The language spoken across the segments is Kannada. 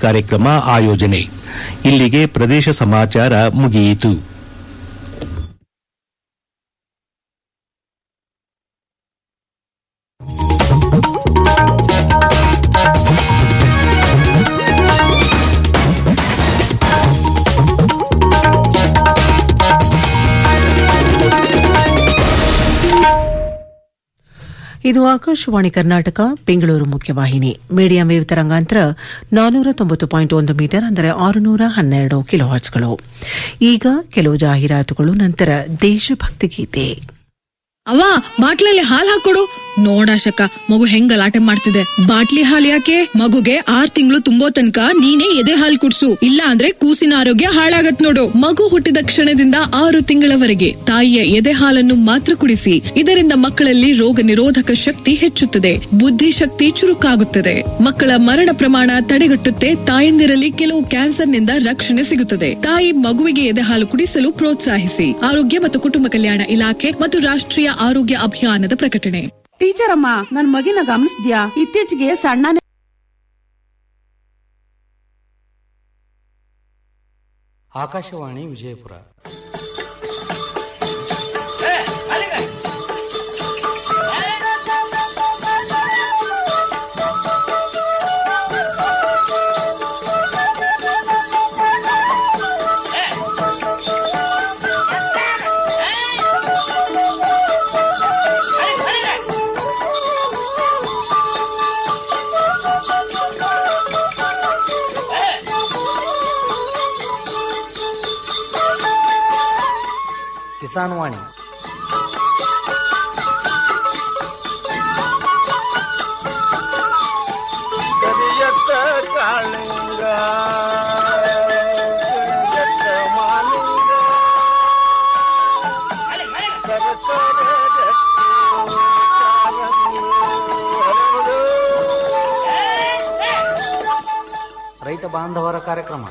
ಕಾರ್ಯಕ್ರಮ ಆಯೋಜನೆ ಇಲ್ಲಿಗೆ ಪ್ರದೇಶ ಸಮಾಚಾರ ಮುಗಿಯಿತು ಇದು ಆಕಾಶವಾಣಿ ಕರ್ನಾಟಕ ಬೆಂಗಳೂರು ಮುಖ್ಯವಾಹಿನಿ ಮೀಡಿಯಂ ವೇವ್ ತರಂಗಾಂತರ ನಾನೂರ ತೊಂಬತ್ತು ಪಾಯಿಂಟ್ ಒಂದು ಮೀಟರ್ ಅಂದರೆ ಆರುನೂರ ಹನ್ನೆರಡು ಕಿಲೋಹರ್ಟ್ಸ್ಗಳು ಈಗ ಕೆಲವು ಜಾಹೀರಾತುಗಳು ನಂತರ ದೇಶಭಕ್ತಿ ಗೀತೆ ಅವ್ವ ಬಾಟ್ಲಲ್ಲಿ ಹಾಲ್ ಹಾಕೊಡು ನೋಡಾಶಕ ಮಗು ಹೆಂಗ್ ಗಲಾಟೆ ಮಾಡ್ತಿದೆ ಬಾಟ್ಲಿ ಹಾಲ್ ಯಾಕೆ ಮಗುಗೆ ಆರ್ ತಿಂಗಳು ತುಂಬೋ ತನಕ ನೀನೇ ಎದೆ ಹಾಲ್ ಕುಡ್ಸು ಇಲ್ಲ ಅಂದ್ರೆ ಕೂಸಿನ ಆರೋಗ್ಯ ಹಾಳಾಗತ್ ನೋಡು ಮಗು ಹುಟ್ಟಿದ ಕ್ಷಣದಿಂದ ಆರು ತಿಂಗಳವರೆಗೆ ತಾಯಿಯ ಎದೆ ಹಾಲನ್ನು ಮಾತ್ರ ಕುಡಿಸಿ ಇದರಿಂದ ಮಕ್ಕಳಲ್ಲಿ ರೋಗ ನಿರೋಧಕ ಶಕ್ತಿ ಹೆಚ್ಚುತ್ತದೆ ಬುದ್ಧಿಶಕ್ತಿ ಚುರುಕಾಗುತ್ತದೆ ಮಕ್ಕಳ ಮರಣ ಪ್ರಮಾಣ ತಡೆಗಟ್ಟುತ್ತೆ ತಾಯಂದಿರಲ್ಲಿ ಕೆಲವು ಕ್ಯಾನ್ಸರ್ನಿಂದ ರಕ್ಷಣೆ ಸಿಗುತ್ತದೆ ತಾಯಿ ಮಗುವಿಗೆ ಎದೆ ಹಾಲು ಕುಡಿಸಲು ಪ್ರೋತ್ಸಾಹಿಸಿ ಆರೋಗ್ಯ ಮತ್ತು ಕುಟುಂಬ ಕಲ್ಯಾಣ ಇಲಾಖೆ ಮತ್ತು ರಾಷ್ಟ್ರೀಯ ಆರೋಗ್ಯ ಅಭಿಯಾನದ ಪ್ರಕಟಣೆ ಟೀಚರ್ ಅಮ್ಮ ನನ್ ಮಗಿನ ಗಮನಿಸ್ದ್ಯಾ ಇತ್ತೀಚೆಗೆ ಸಣ್ಣನೆ ಆಕಾಶವಾಣಿ ವಿಜಯಪುರ ಕಿಸಾನ್ ವಾಣಿ ಕರಿಯತ್ತ ಕಾಳಿಂಗ ಕರಿಯತ್ತ ಮಾಲಿಂಗ ಸರಸರ ಗಟ್ಟಿ ಕಾಲಂಗಿ ಹರಡು. ರೈತ ಬಾಂಧವರ ಕಾರ್ಯಕ್ರಮ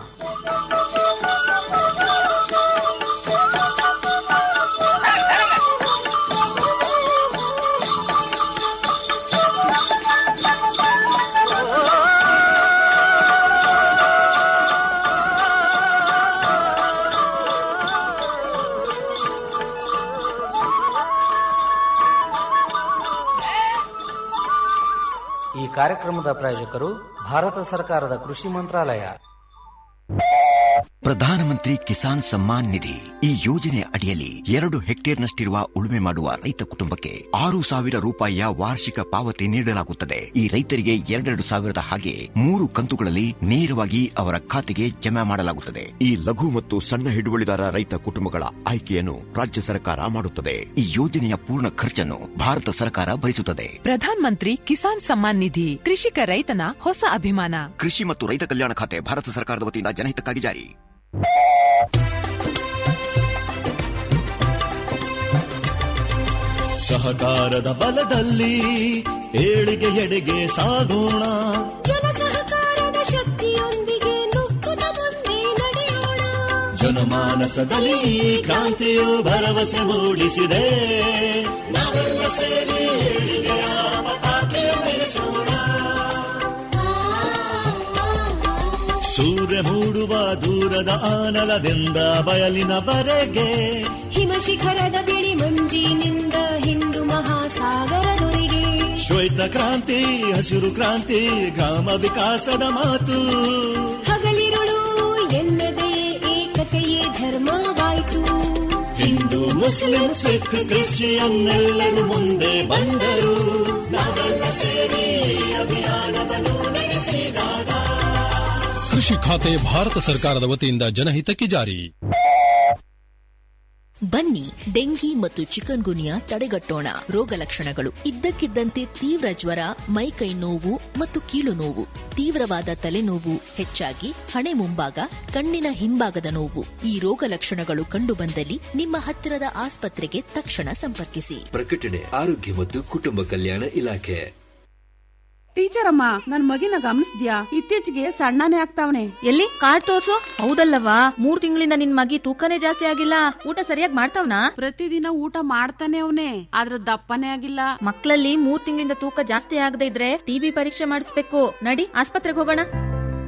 ಈ ಕಾರ್ಯಕ್ರಮದ ಪ್ರಾಯೋಜಕರು ಭಾರತ ಸರ್ಕಾರದ ಕೃಷಿ ಮಂತ್ರಾಲಯ ಪ್ರಧಾನಮಂತ್ರಿ ಕಿಸಾನ್ ಸಮ್ಮಾನ್ ನಿಧಿ ಈ ಯೋಜನೆ ಅಡಿಯಲ್ಲಿ ಎರಡು ಹೆಕ್ಟೇರ್ನಷ್ಟಿರುವ ಉಳುಮೆ ಮಾಡುವ ರೈತ ಕುಟುಂಬಕ್ಕೆ ಆರು ಸಾವಿರ ರೂಪಾಯಿಯ ವಾರ್ಷಿಕ ಪಾವತಿ ನೀಡಲಾಗುತ್ತದೆ ಈ ರೈತರಿಗೆ ಎರಡೆರಡು ಸಾವಿರದ ಹಾಗೆ ಮೂರು ಕಂತುಗಳಲ್ಲಿ ನೇರವಾಗಿ ಅವರ ಖಾತೆಗೆ ಜಮಾ ಮಾಡಲಾಗುತ್ತದೆ ಈ ಲಘು ಮತ್ತು ಸಣ್ಣ ಹಿಡುವಳಿದಾರ ರೈತ ಕುಟುಂಬಗಳ ಆಯ್ಕೆಯನ್ನು ರಾಜ್ಯ ಸರ್ಕಾರ ಮಾಡುತ್ತದೆ ಈ ಯೋಜನೆಯ ಪೂರ್ಣ ಖರ್ಚನ್ನು ಭಾರತ ಸರ್ಕಾರ ಭರಿಸುತ್ತದೆ ಪ್ರಧಾನ್ ಮಂತ್ರಿ ಕಿಸಾನ್ ಸಮ್ಮಾನ್ ನಿಧಿ ಕೃಷಿಕ ರೈತನ ಹೊಸ ಅಭಿಮಾನ ಕೃಷಿ ಮತ್ತು ರೈತ ಕಲ್ಯಾಣ ಖಾತೆ ಭಾರತ ಸರ್ಕಾರದ ವತಿಯಿಂದ ಜನಹಿತಕ್ಕಾಗಿ ಜಾರಿ ಸಹಕಾರದ ಬಲದಲ್ಲಿ ಏಳಿಗೆ ಎಡೆಗೆ ಸಾಗೋಣ ಜನ ಸಹಕಾರದ ಶಕ್ತಿಯೊಂದಿಗೆ ನುಗ್ಗುತ್ತ ಮುಂದೆ ನಡೆಯೋಣ ಜನಮಾನಸದಲ್ಲಿ ಈ ಕ್ರಾಂತಿಯು ಭರವಸೆ ಮೂಡಿಸಿದೆ ನಾವೆಲ್ಲ ಸೇರಿ ಏಳಿಗೆಯ ಪತಾಕೆ ಬೆಳೆಸೋಣ ಸೂರ್ಯ ಮೂಡುವ ದೂರದ ಆನಲದಿಂದ ಬಯಲಿನವರೆಗೆ ಹಿಮ ಶಿಖರದ ಬಿಳಿ ಮಂಜಿನಿಂದ ಹಿಂದೂ ಮಹಾಸಾಗರದೊರೆಗೆ ಶ್ವೇತ ಕ್ರಾಂತಿ ಹಸಿರು ಕ್ರಾಂತಿ ಗ್ರಾಮ ವಿಕಾಸದ ಮಾತು ಹಗಲಿರುಳು ಎನ್ನದೇ ಏಕತೆಯೇ ಧರ್ಮವಾಯಿತು ಹಿಂದೂ ಮುಸ್ಲಿಂ ಸಿಖ್ ಕ್ರಿಶ್ಚಿಯನ್ನೆಲ್ಲರೂ ಮುಂದೆ ಬಂದರು ನಾವೆಲ್ಲ ಸೇರಿ ಅಭಿಯಾನವನ್ನು ನಡೆಸಿದಾಗ ಕೃಷಿ ಖಾತೆ ಭಾರತ ಸರ್ಕಾರದ ವತಿಯಿಂದ ಜನಹಿತಕ್ಕೆ ಜಾರಿ ಬನ್ನಿ ಡೆಂಗಿ ಮತ್ತು ಚಿಕನ್ ಗುನಿಯಾ ತಡೆಗಟ್ಟೋಣ ರೋಗ ಲಕ್ಷಣಗಳು ಇದ್ದಕ್ಕಿದ್ದಂತೆ ತೀವ್ರ ಜ್ವರ ಮೈಕೈ ನೋವು ಮತ್ತು ಕೀಲು ನೋವು ತೀವ್ರವಾದ ತಲೆನೋವು ಹೆಚ್ಚಾಗಿ ಹಣೆ ಮುಂಭಾಗ ಕಣ್ಣಿನ ಹಿಂಭಾಗದ ನೋವು ಈ ರೋಗ ಲಕ್ಷಣಗಳು ಕಂಡುಬಂದಲ್ಲಿ ನಿಮ್ಮ ಹತ್ತಿರದ ಆಸ್ಪತ್ರೆಗೆ ತಕ್ಷಣ ಸಂಪರ್ಕಿಸಿ ಪ್ರಕಟಣೆ ಆರೋಗ್ಯ ಮತ್ತು ಕುಟುಂಬ ಕಲ್ಯಾಣ ಇಲಾಖೆ ಟೀಚರ್ ಅಮ್ಮ ನನ್ ಮಗಿನ ಗಮನಿಸ್ದ್ಯಾ ಇತ್ತೀಚೆಗೆ ಸಣ್ಣನೇ ಆಗ್ತಾವನೆ ಎಲ್ಲಿ ಕಾರ್ಡ್ ತೋರ್ಸು ಹೌದಲ್ಲವಾ ಮೂರ್ ತಿಂಗಳಿಂದ ನಿನ್ ಮಗಿ ತೂಕನೇ ಜಾಸ್ತಿ ಆಗಿಲ್ಲ ಊಟ ಸರಿಯಾಗಿ ಮಾಡ್ತಾವ್ನಾ ಪ್ರತಿದಿನ ಊಟ ಮಾಡ್ತಾನೆ ಅವನೇ ಆದ್ರ ದಪ್ಪನೇ ಆಗಿಲ್ಲ ಮಕ್ಕಳಲ್ಲಿ ಮೂರ್ ತಿಂಗಳಿಂದ ತೂಕ ಜಾಸ್ತಿ ಆಗದೆ ಇದ್ರೆ ಟಿಬಿ ಪರೀಕ್ಷೆ ಮಾಡಿಸ್ಬೇಕು ನಡಿ ಆಸ್ಪತ್ರೆಗೆ ಹೋಗೋಣ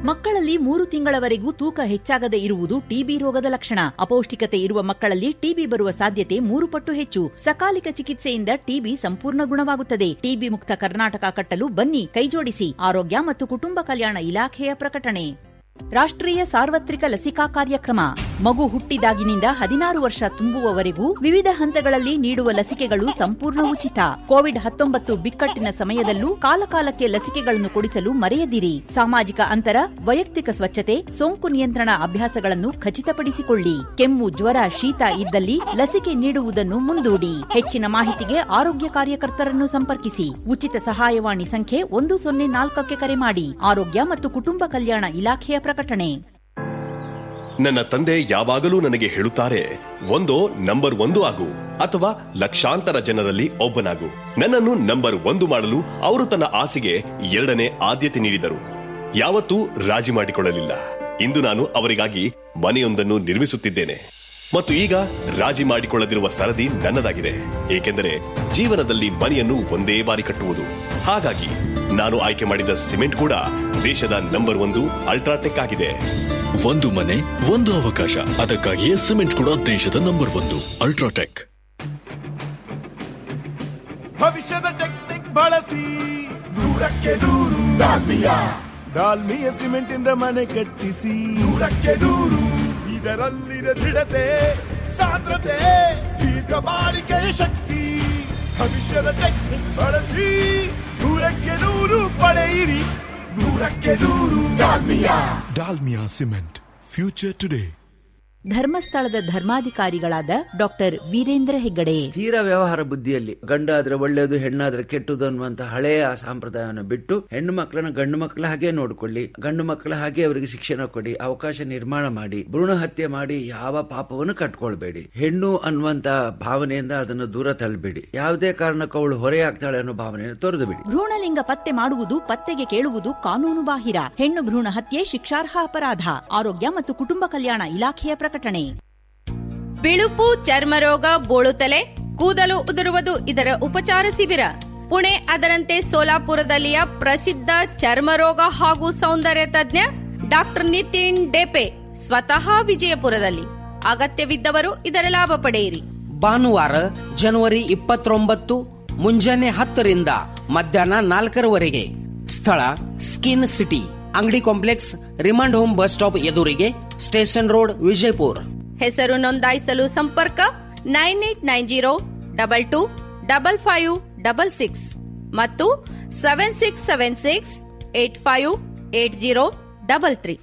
ಮಕ್ಕಳಲ್ಲಿ ಮೂರು ತಿಂಗಳವರೆಗೂ ತೂಕ ಹೆಚ್ಚಾಗದೆ ಇರುವುದು ಟಿಬಿ ರೋಗದ ಲಕ್ಷಣ ಅಪೌಷ್ಟಿಕತೆ ಇರುವ ಮಕ್ಕಳಲ್ಲಿ ಟಿಬಿ ಬರುವ ಸಾಧ್ಯತೆ ಮೂರು ಪಟ್ಟು ಹೆಚ್ಚು ಸಕಾಲಿಕ ಚಿಕಿತ್ಸೆಯಿಂದ ಟಿಬಿ ಸಂಪೂರ್ಣ ಗುಣವಾಗುತ್ತದೆ ಟಿಬಿ ಮುಕ್ತ ಕರ್ನಾಟಕ ಕಟ್ಟಲು ಬನ್ನಿ ಕೈಜೋಡಿಸಿ ಆರೋಗ್ಯ ಮತ್ತು ಕುಟುಂಬ ಕಲ್ಯಾಣ ಇಲಾಖೆಯ ಪ್ರಕಟಣೆ ರಾಷ್ಟ್ರೀಯ ಸಾರ್ವತ್ರಿಕ ಲಸಿಕಾ ಕಾರ್ಯಕ್ರಮ ಮಗು ಹುಟ್ಟಿದಾಗಿನಿಂದ ಹದಿನಾರು ವರ್ಷ ತುಂಬುವವರೆಗೂ ವಿವಿಧ ಹಂತಗಳಲ್ಲಿ ನೀಡುವ ಲಸಿಕೆಗಳು ಸಂಪೂರ್ಣ ಉಚಿತ ಕೋವಿಡ್ ಹತ್ತೊಂಬತ್ತು ಬಿಕ್ಕಟ್ಟಿನ ಸಮಯದಲ್ಲೂ ಕಾಲಕಾಲಕ್ಕೆ ಲಸಿಕೆಗಳನ್ನು ಕೊಡಿಸಲು ಮರೆಯದಿರಿ ಸಾಮಾಜಿಕ ಅಂತರ ವೈಯಕ್ತಿಕ ಸ್ವಚ್ಛತೆ ಸೋಂಕು ನಿಯಂತ್ರಣ ಅಭ್ಯಾಸಗಳನ್ನು ಖಚಿತಪಡಿಸಿಕೊಳ್ಳಿ ಕೆಮ್ಮು ಜ್ವರ ಶೀತ ಇದ್ದಲ್ಲಿ ಲಸಿಕೆ ನೀಡುವುದನ್ನು ಮುಂದೂಡಿ ಹೆಚ್ಚಿನ ಮಾಹಿತಿಗೆ ಆರೋಗ್ಯ ಕಾರ್ಯಕರ್ತರನ್ನು ಸಂಪರ್ಕಿಸಿ ಉಚಿತ ಸಹಾಯವಾಣಿ ಸಂಖ್ಯೆ ಒಂದು ಸೊನ್ನೆ ನಾಲ್ಕಕ್ಕೆ ಕರೆ ಮಾಡಿ ಆರೋಗ್ಯ ಮತ್ತು ಕುಟುಂಬ ಕಲ್ಯಾಣ ಇಲಾಖೆಯ ಪ್ರಕಟಣೆ ನನ್ನ ತಂದೆ ಯಾವಾಗಲೂ ನನಗೆ ಹೇಳುತ್ತಾರೆ ಒಂದೋ ನಂಬರ್ ಒಂದು ಆಗು ಅಥವಾ ಲಕ್ಷಾಂತರ ಜನರಲ್ಲಿ ಒಬ್ಬನಾಗು ನನ್ನನ್ನು ನಂಬರ್ ಒಂದು ಮಾಡಲು ಅವರು ತನ್ನ ಆಸೆಗೆ ಎರಡನೇ ಆದ್ಯತೆ ನೀಡಿದರು ಯಾವತ್ತೂ ರಾಜಿ ಮಾಡಿಕೊಳ್ಳಲಿಲ್ಲ ಇಂದು ನಾನು ಅವರಿಗಾಗಿ ಮನೆಯೊಂದನ್ನು ನಿರ್ಮಿಸುತ್ತಿದ್ದೇನೆ ಮತ್ತು ಈಗ ರಾಜಿ ಮಾಡಿಕೊಳ್ಳದಿರುವ ಸರದಿ ನನ್ನದಾಗಿದೆ ಏಕೆಂದರೆ ಜೀವನದಲ್ಲಿ ಮನೆಯನ್ನು ಒಂದೇ ಬಾರಿ ಕಟ್ಟುವುದು ಹಾಗಾಗಿ ನಾನು ಆಯ್ಕೆ ಮಾಡಿದ ಸಿಮೆಂಟ್ ಕೂಡ ದೇಶದ ನಂಬರ್ ಒಂದು ಅಲ್ಟ್ರಾಟೆಕ್ ಆಗಿದೆ ಒಂದು ಮನೆ ಒಂದು ಅವಕಾಶ ಅದಕ್ಕಾಗಿಯೇ ಸಿಮೆಂಟ್ ಕೂಡ ದೇಶದ ನಂಬರ್ ಒಂದು ಅಲ್ಟ್ರಾಟೆಕ್ ಭವಿಷ್ಯದ ಟೆಕ್ನಿಕ್ ಬಳಸಿ ನೂರಕ್ಕೆ ನೂರು ಡಾಲ್ಮಿಯಾ ಡಾಲ್ಮಿಯ ಸಿಮೆಂಟ್ ಇಂದ ಮನೆ ಕಟ್ಟಿಸಿ ನೂರಕ್ಕೆ ನೂರು ಇದರಲ್ಲಿದೆ ದೃಢತೆ ಸಾಂದ್ರತೆ ದೀರ್ಘ ಬಾಳಿಕೆಯ ಶಕ್ತಿ ಭವಿಷ್ಯದ ಟೆಕ್ನಿಕ್ ಬಳಸಿ ನೂರಕ್ಕೆ ನೂರು ಪಡೆಯಿರಿ ನೂರಕ್ಕೆ ನೂರು Dalmia Dalmia cement future today ಧರ್ಮಸ್ಥಳದ ಧರ್ಮಾಧಿಕಾರಿಗಳಾದ ಡಾಕ್ಟರ್ ವೀರೇಂದ್ರ ಹೆಗ್ಗಡೆ ತೀರಾ ವ್ಯವಹಾರ ಬುದ್ಧಿಯಲ್ಲಿ ಗಂಡಾದ್ರೆ ಒಳ್ಳೇದು ಹೆಣ್ಣಾದ್ರೆ ಕೆಟ್ಟದು ಅನ್ನುವಂತ ಹಳೆಯ ಸಂಪ್ರದಾಯವನ್ನು ಬಿಟ್ಟು ಹೆಣ್ಣು ಮಕ್ಕಳನ್ನ ಗಂಡು ಮಕ್ಕಳ ಹಾಗೆ ನೋಡ್ಕೊಳ್ಳಿ ಗಂಡು ಮಕ್ಕಳ ಹಾಗೆ ಅವರಿಗೆ ಶಿಕ್ಷಣ ಕೊಡಿ ಅವಕಾಶ ನಿರ್ಮಾಣ ಮಾಡಿ ಭ್ರೂಣ ಹತ್ಯೆ ಮಾಡಿ ಯಾವ ಪಾಪವನ್ನು ಕಟ್ಕೊಳ್ಬೇಡಿ ಹೆಣ್ಣು ಅನ್ನುವಂತ ಭಾವನೆಯಿಂದ ಅದನ್ನು ದೂರ ತಳ್ಳಬೇಡಿ ಯಾವುದೇ ಕಾರಣಕ್ಕೂ ಅವಳು ಹೊರೆಯಾಗ್ತಾಳೆ ಅನ್ನೋ ಭಾವನೆಯನ್ನು ತೊರೆದು ಬಿಡಿ ಭ್ರೂಣಲಿಂಗ ಪತ್ತೆ ಮಾಡುವುದು ಪತ್ತೆಗೆ ಕೇಳುವುದು ಕಾನೂನು ಬಾಹಿರ ಹೆಣ್ಣು ಭ್ರೂಣ ಹತ್ಯೆ ಶಿಕ್ಷಾರ್ಹ ಅಪರಾಧ ಆರೋಗ್ಯ ಮತ್ತು ಕುಟುಂಬ ಕಲ್ಯಾಣ ಇಲಾಖೆಯ ಪ್ರಕಟಣೆ ಬಿಳುಪು ಚರ್ಮರೋಗ ಬೋಳುತಲೆ ಕೂದಲು ಉದುರುವುದು ಇದರ ಉಪಚಾರ ಶಿಬಿರ ಪುಣೆ ಅದರಂತೆ ಸೋಲಾಪುರದಲ್ಲಿಯ ಪ್ರಸಿದ್ಧ ಚರ್ಮರೋಗ ಹಾಗೂ ಸೌಂದರ್ಯ ತಜ್ಞ ಡಾಕ್ಟರ್ ನಿತಿನ್ ಡೆಪೆ ಸ್ವತಃ ವಿಜಯಪುರದಲ್ಲಿ ಅಗತ್ಯವಿದ್ದವರು ಇದರ ಲಾಭ ಪಡೆಯಿರಿ ಭಾನುವಾರ ಜನವರಿ ಇಪ್ಪತ್ತೊಂಬತ್ತು ಮುಂಜಾನೆ ಹತ್ತರಿಂದ ಮಧ್ಯಾಹ್ನ ನಾಲ್ಕರವರೆಗೆ ಸ್ಥಳ ಸ್ಕಿನ್ ಸಿಟಿ ಅಂಗಡಿ complex remand home bus stop ಎದುರಿಗೆ ಸ್ಟೇಷನ್ ರೋಡ್ ವಿಜಯಪುರ ಹೆಸರು ನೋಂದಾಯಿಸಲು ಸಂಪರ್ಕ nine eight nine zero double two double five double six ಮತ್ತು seven six seven six eight five eight zero double three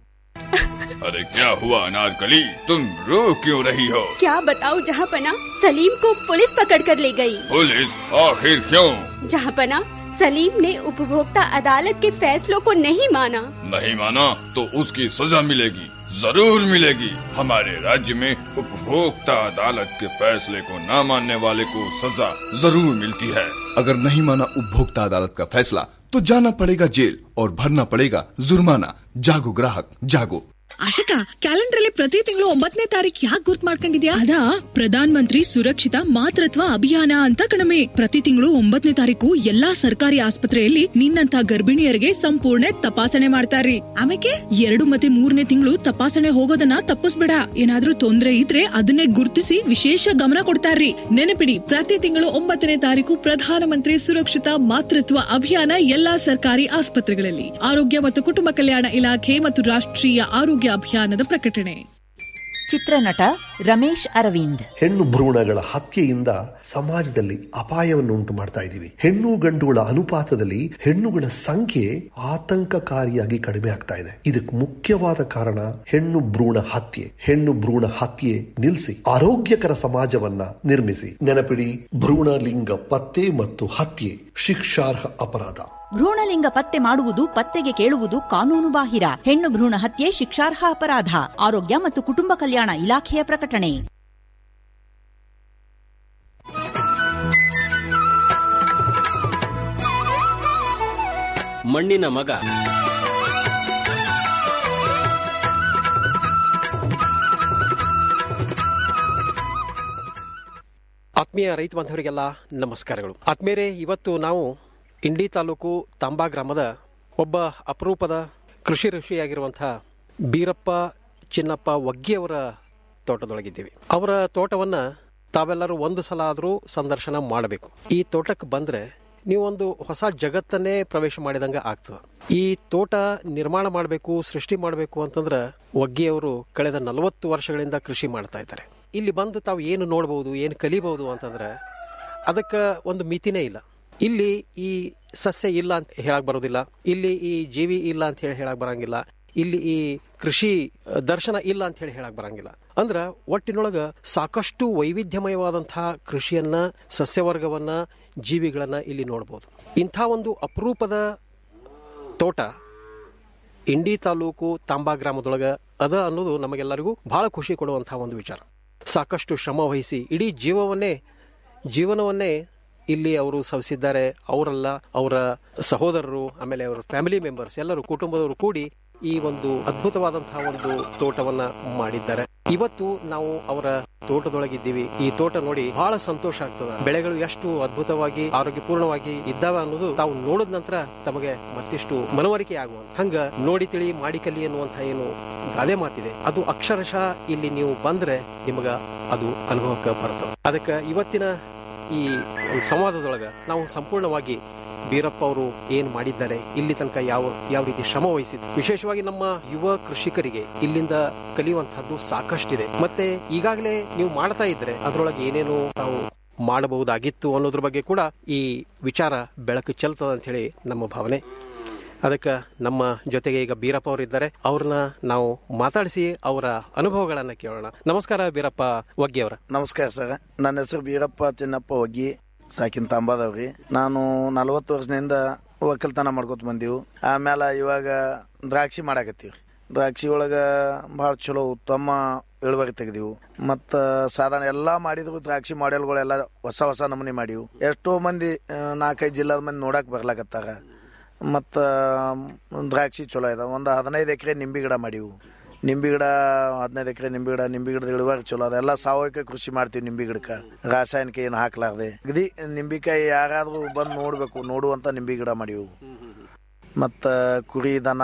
अरे क्या हुआ अनारकली तुम रो क्यों रही हो क्या बताओ जहाँपना सलीम को पुलिस पकड़ कर ले गई। पुलिस आखिर क्यों जहाँपना सलीम ने उपभोक्ता अदालत के फैसलों को नहीं माना नहीं माना तो उसकी सजा मिलेगी जरूर मिलेगी हमारे राज्य में उपभोक्ता अदालत के फैसले को न मानने वाले को सजा जरूर मिलती है अगर नहीं माना उपभोक्ता अदालत का फैसला तो जाना पड़ेगा जेल और भरना पड़ेगा जुर्माना जागो ग्राहक जागो ಆಶಿಕಾ ಕ್ಯಾಲೆಂಡರ್ ಅಲ್ಲಿ ಪ್ರತಿ ತಿಂಗಳು ಒಂಬತ್ತನೇ ತಾರೀಕು ಯಾಕೆ ಗುರ್ತ್ ಮಾಡ್ಕೊಂಡಿದ್ಯಾ ಅದಾ ಪ್ರಧಾನ ಮಂತ್ರಿ ಸುರಕ್ಷಿತ ಮಾತೃತ್ವ ಅಭಿಯಾನ ಅಂತ ಕಣಮೆ ಪ್ರತಿ ತಿಂಗಳು ಒಂಬತ್ತನೇ ತಾರೀಕು ಎಲ್ಲಾ ಸರ್ಕಾರಿ ಆಸ್ಪತ್ರೆಯಲ್ಲಿ ನಿನ್ನಂತ ಗರ್ಭಿಣಿಯರಿಗೆ ಸಂಪೂರ್ಣ ತಪಾಸಣೆ ಮಾಡ್ತಾರ್ರಿ ಆಮೇಲೆ ಎರಡು ಮತ್ತೆ ಮೂರನೇ ತಿಂಗಳು ತಪಾಸಣೆ ಹೋಗೋದನ್ನ ತಪ್ಪಿಸ್ಬೇಡ ಏನಾದ್ರೂ ತೊಂದ್ರೆ ಇದ್ರೆ ಅದನ್ನೇ ಗುರ್ತಿಸಿ ವಿಶೇಷ ಗಮನ ಕೊಡ್ತಾರ್ರಿ ನೆನಪಿಡಿ ಪ್ರತಿ ತಿಂಗಳು ಒಂಬತ್ತನೇ ತಾರೀಕು ಪ್ರಧಾನಮಂತ್ರಿ ಸುರಕ್ಷಿತ ಮಾತೃತ್ವ ಅಭಿಯಾನ ಎಲ್ಲಾ ಸರ್ಕಾರಿ ಆಸ್ಪತ್ರೆಗಳಲ್ಲಿ ಆರೋಗ್ಯ ಮತ್ತು ಕುಟುಂಬ ಕಲ್ಯಾಣ ಇಲಾಖೆ ಮತ್ತು ರಾಷ್ಟ್ರೀಯ ಆರೋಗ್ಯ ಅಭಿಯಾನದ ಪ್ರಕಟಣೆ ಚಿತ್ರನಟ ರಮೇಶ್ ಅರವಿಂದ್ ಹೆಣ್ಣು ಭ್ರೂಣಗಳ ಹತ್ಯೆಯಿಂದ ಸಮಾಜದಲ್ಲಿ ಅಪಾಯವನ್ನು ಉಂಟು ಮಾಡ್ತಾ ಇದ್ದೀವಿ ಹೆಣ್ಣು ಗಂಡುಗಳ ಅನುಪಾತದಲ್ಲಿ ಹೆಣ್ಣುಗಳ ಸಂಖ್ಯೆ ಆತಂಕಕಾರಿಯಾಗಿ ಕಡಿಮೆ ಆಗ್ತಾ ಇದೆ ಇದಕ್ಕೆ ಮುಖ್ಯವಾದ ಕಾರಣ ಹೆಣ್ಣು ಭ್ರೂಣ ಹತ್ಯೆ ಹೆಣ್ಣು ಭ್ರೂಣ ಹತ್ಯೆ ನಿಲ್ಲಿಸಿ ಆರೋಗ್ಯಕರ ಸಮಾಜವನ್ನ ನಿರ್ಮಿಸಿ ನೆನಪಿಡಿ ಭ್ರೂಣ ಲಿಂಗ ಪತ್ತೆ ಮತ್ತು ಹತ್ಯೆ ಶಿಕ್ಷಾರ್ಹ ಅಪರಾಧ ಭ್ರೂಣಲಿಂಗ ಪತ್ತೆ ಮಾಡುವುದು ಪತ್ತೆಗೆ ಕೇಳುವುದು ಕಾನೂನು ಬಾಹಿರ ಹೆಣ್ಣು ಭ್ರೂಣ ಹತ್ಯೆ ಶಿಕ್ಷಾರ್ಹ ಅಪರಾಧ ಆರೋಗ್ಯ ಮತ್ತು ಕುಟುಂಬ ಕಲ್ಯಾಣ ಇಲಾಖೆಯ ಪ್ರಕಟಣೆ ಮಣ್ಣಿನ ಮಗ ಆತ್ಮೀಯ ರೈತ ಬಾಂಧವರಿಗೆಲ್ಲ ನಮಸ್ಕಾರಗಳು ಆತ್ಮೀಯರೇ ಇವತ್ತು ನಾವು ಇಂಡಿ ತಾಲೂಕು ತಾಂಬಾ ಗ್ರಾಮದ ಒಬ್ಬ ಅಪರೂಪದ ಕೃಷಿ ಋಷಿಯಾಗಿರುವಂತಹ ಬೀರಪ್ಪ ಚಿನ್ನಪ್ಪ ಒಗ್ಗಿಯವರ ತೋಟದೊಳಗಿದ್ದೀವಿ ಅವರ ತೋಟವನ್ನ ತಾವೆಲ್ಲರೂ ಒಂದು ಸಲ ಆದರೂ ಸಂದರ್ಶನ ಮಾಡಬೇಕು ಈ ತೋಟಕ್ಕೆ ಬಂದ್ರೆ ನೀವೊಂದು ಹೊಸ ಜಗತ್ತನ್ನೇ ಪ್ರವೇಶ ಮಾಡಿದಂಗೆ ಆಗ್ತದೆ ಈ ತೋಟ ನಿರ್ಮಾಣ ಮಾಡಬೇಕು ಸೃಷ್ಟಿ ಮಾಡಬೇಕು ಅಂತಂದ್ರೆ ಒಗ್ಗಿಯವರು ಕಳೆದ ನಲವತ್ತು ವರ್ಷಗಳಿಂದ ಕೃಷಿ ಮಾಡ್ತಾ ಇದ್ದಾರೆ ಇಲ್ಲಿ ಬಂದು ತಾವು ಏನು ನೋಡ್ಬೋದು ಏನು ಕಲಿಬಹುದು ಅಂತಂದ್ರೆ ಅದಕ್ಕೆ ಒಂದು ಮಿತಿನೇ ಇಲ್ಲ ಇಲ್ಲಿ ಈ ಸಸ್ಯ ಇಲ್ಲ ಅಂತ ಹೇಳಕ್ ಬರೋದಿಲ್ಲ ಇಲ್ಲಿ ಈ ಜೀವಿ ಇಲ್ಲ ಅಂತ ಹೇಳಿ ಹೇಳಕ್ ಬರಂಗಿಲ್ಲ ಇಲ್ಲಿ ಈ ಕೃಷಿ ಅ, ದರ್ಶನ ಇಲ್ಲ ಅಂತ ಹೇಳಿ ಹೇಳಕ್ ಬರಂಗಿಲ್ಲ ಅಂದ್ರ ಒಟ್ಟಿನೊಳಗ ಸಾಕಷ್ಟು ವೈವಿಧ್ಯಮಯವಾದಂತಹ ಕೃಷಿಯನ್ನ ಸಸ್ಯವರ್ಗವನ್ನ ಜೀವಿಗಳನ್ನ ಇಲ್ಲಿ ನೋಡಬಹುದು ಇಂಥ ಒಂದು ಅಪರೂಪದ ತೋಟ ಇಂಡಿ ತಾಲೂಕು ತಾಂಬಾ ಗ್ರಾಮದೊಳಗ ಅದ ಅನ್ನೋದು ನಮಗೆಲ್ಲರಿಗೂ ಬಹಳ ಖುಷಿ ಕೊಡುವಂತಹ ಒಂದು ವಿಚಾರ ಸಾಕಷ್ಟು ಶ್ರಮ ವಹಿಸಿ ಇಡೀ ಜೀವವನ್ನೇ ಜೀವನವನ್ನೇ ಇಲ್ಲಿ ಅವರು ಸವಿಸಿದ್ದಾರೆ ಅವರಲ್ಲ ಅವರ ಸಹೋದರರು ಆಮೇಲೆ ಅವರ ಫ್ಯಾಮಿಲಿ ಮೆಂಬರ್ಸ್ ಎಲ್ಲರೂ ಕುಟುಂಬದವರು ಕೂಡಿ ಈ ಒಂದು ಅದ್ಭುತವಾದಂತಹ ಒಂದು ತೋಟವನ್ನ ಮಾಡಿದ್ದಾರೆ ಇವತ್ತು ನಾವು ಅವರ ತೋಟದೊಳಗಿದ್ದೀವಿ ಈ ತೋಟ ನೋಡಿ ಬಹಳ ಸಂತೋಷ ಆಗ್ತದ ಬೆಳೆಗಳು ಎಷ್ಟು ಅದ್ಭುತವಾಗಿ ಆರೋಗ್ಯಪೂರ್ಣವಾಗಿ ಇದ್ದಾವೆ ಅನ್ನೋದು ತಾವು ನೋಡಿದ ನಂತರ ತಮಗೆ ಮತ್ತಿಷ್ಟು ಮನವರಿಕೆ ಆಗುವಂತ ಹಂಗ ನೋಡಿ ತಿಳಿ ಮಾಡಿ ಕಲಿ ಅನ್ನುವಂತ ಏನು ಗಾದೆ ಮಾತಿದೆ ಅದು ಅಕ್ಷರಶಃ ಇಲ್ಲಿ ನೀವು ಬಂದ್ರೆ ನಿಮಗ ಅದು ಅನುಭವಕ್ಕೆ ಬರ್ತದೆ ಅದಕ್ಕೆ ಇವತ್ತಿನ ಈ ಒಂದು ಸಂವಾದದೊಳಗ ನಾವು ಸಂಪೂರ್ಣವಾಗಿ ಬೀರಪ್ಪ ಅವರು ಏನ್ ಮಾಡಿದ್ದಾರೆ ಇಲ್ಲಿ ತನಕ ಯಾವ ಯಾವ ರೀತಿ ಶ್ರಮ ವಹಿಸಿದ್ರು ವಿಶೇಷವಾಗಿ ನಮ್ಮ ಯುವ ಕೃಷಿಕರಿಗೆ ಇಲ್ಲಿಂದ ಕಲಿಯುವಂತಹದ್ದು ಸಾಕಷ್ಟಿದೆ ಮತ್ತೆ ಈಗಾಗಲೇ ನೀವು ಮಾಡ್ತಾ ಇದ್ರೆ ಅದರೊಳಗೆ ಏನೇನು ತಾವು ಮಾಡಬಹುದಾಗಿತ್ತು ಅನ್ನೋದ್ರ ಬಗ್ಗೆ ಕೂಡ ಈ ವಿಚಾರ ಬೆಳಕು ಚೆಲ್ತದ ಅಂತ ಹೇಳಿ ನಮ್ಮ ಭಾವನೆ ಅದಕ್ಕೆ ನಮ್ಮ ಜೊತೆಗೆ ಈಗ ಬೀರಪ್ಪ ಅವರು ಇದ್ದಾರೆ ಅವ್ರನ್ನ ನಾವು ಮಾತಾಡಿಸಿ ಅವರ ಅನುಭವಗಳನ್ನ ಕೇಳೋಣ ನಮಸ್ಕಾರ ಬೀರಪ್ಪ ವಗ್ಗಿ ಅವರ ನಮಸ್ಕಾರ ಸರ್ ನನ್ನ ಹೆಸರು ಬೀರಪ್ಪ ಚಿನ್ನಪ್ಪ ಒಗ್ಗಿ ಸಾಕಿನ ತಾಂಬಾದವ್ರಿ ನಾನು ನಲವತ್ತು ವರ್ಷದಿಂದ ಒಕ್ಕಲ್ತನ ಮಾಡ್ಕೊತ ಬಂದೀವಿ ಆಮೇಲೆ ಇವಾಗ ದ್ರಾಕ್ಷಿ ಮಾಡಾಕತ್ತೀವಿ ದ್ರಾಕ್ಷಿ ಒಳಗ ಭಾಳ ಚಲೋ ಉತ್ತಮ ಇಳುವರಿ ತೆಗ್ದೀವು ಮತ್ತು ಸಾಧಾರಣ ಎಲ್ಲ ಮಾಡಿದ್ರು ದ್ರಾಕ್ಷಿ ಮಾಡೆಲ್ಗಳೆಲ್ಲ ಹೊಸ ಹೊಸ ನಮೂನಿ ಮಾಡಿವು ಎಷ್ಟೋ ಮಂದಿ ಆ, ನಾಲ್ಕೈದು ಜಿಲ್ಲಾದ ಮಂದಿ ನೋಡಕ್ ಬರ್ಲಾಕತ್ತಾರ ಮತ್ತು ದ್ರಾಕ್ಷಿ ಚಲೋ ಇದಾವೆ ಒಂದು ಹದಿನೈದು ಎಕರೆ ನಿಂಬೆ ಗಿಡ ಮಾಡಿವು ನಿಂಬೆ ಗಿಡ ಹದಿನೈದು ಎಕರೆ ನಿಂಬೆ ಗಿಡ ನಿಂಬೆ ಗಿಡದ ಇಳುವರಿ ಚಲೋ ಅದೆಲ್ಲ ಸಾವಯವಿಕ ಕೃಷಿ ಮಾಡ್ತೀವಿ ನಿಂಬೆ ಗಿಡಕ್ಕೆ ರಾಸಾಯನಿಕ ಏನು ಹಾಕ್ಲಾರ್ದೆ ಗದಿ ನಿಂಬಿಕಾಯಿ ಯಾರಾದ್ರೂ ಬಂದು ನೋಡ್ಬೇಕು ನೋಡುವಂತ ನಿಂಬೆ ಗಿಡ ಮಾಡಿವು ಮತ್ತು ಕುರಿ ದನ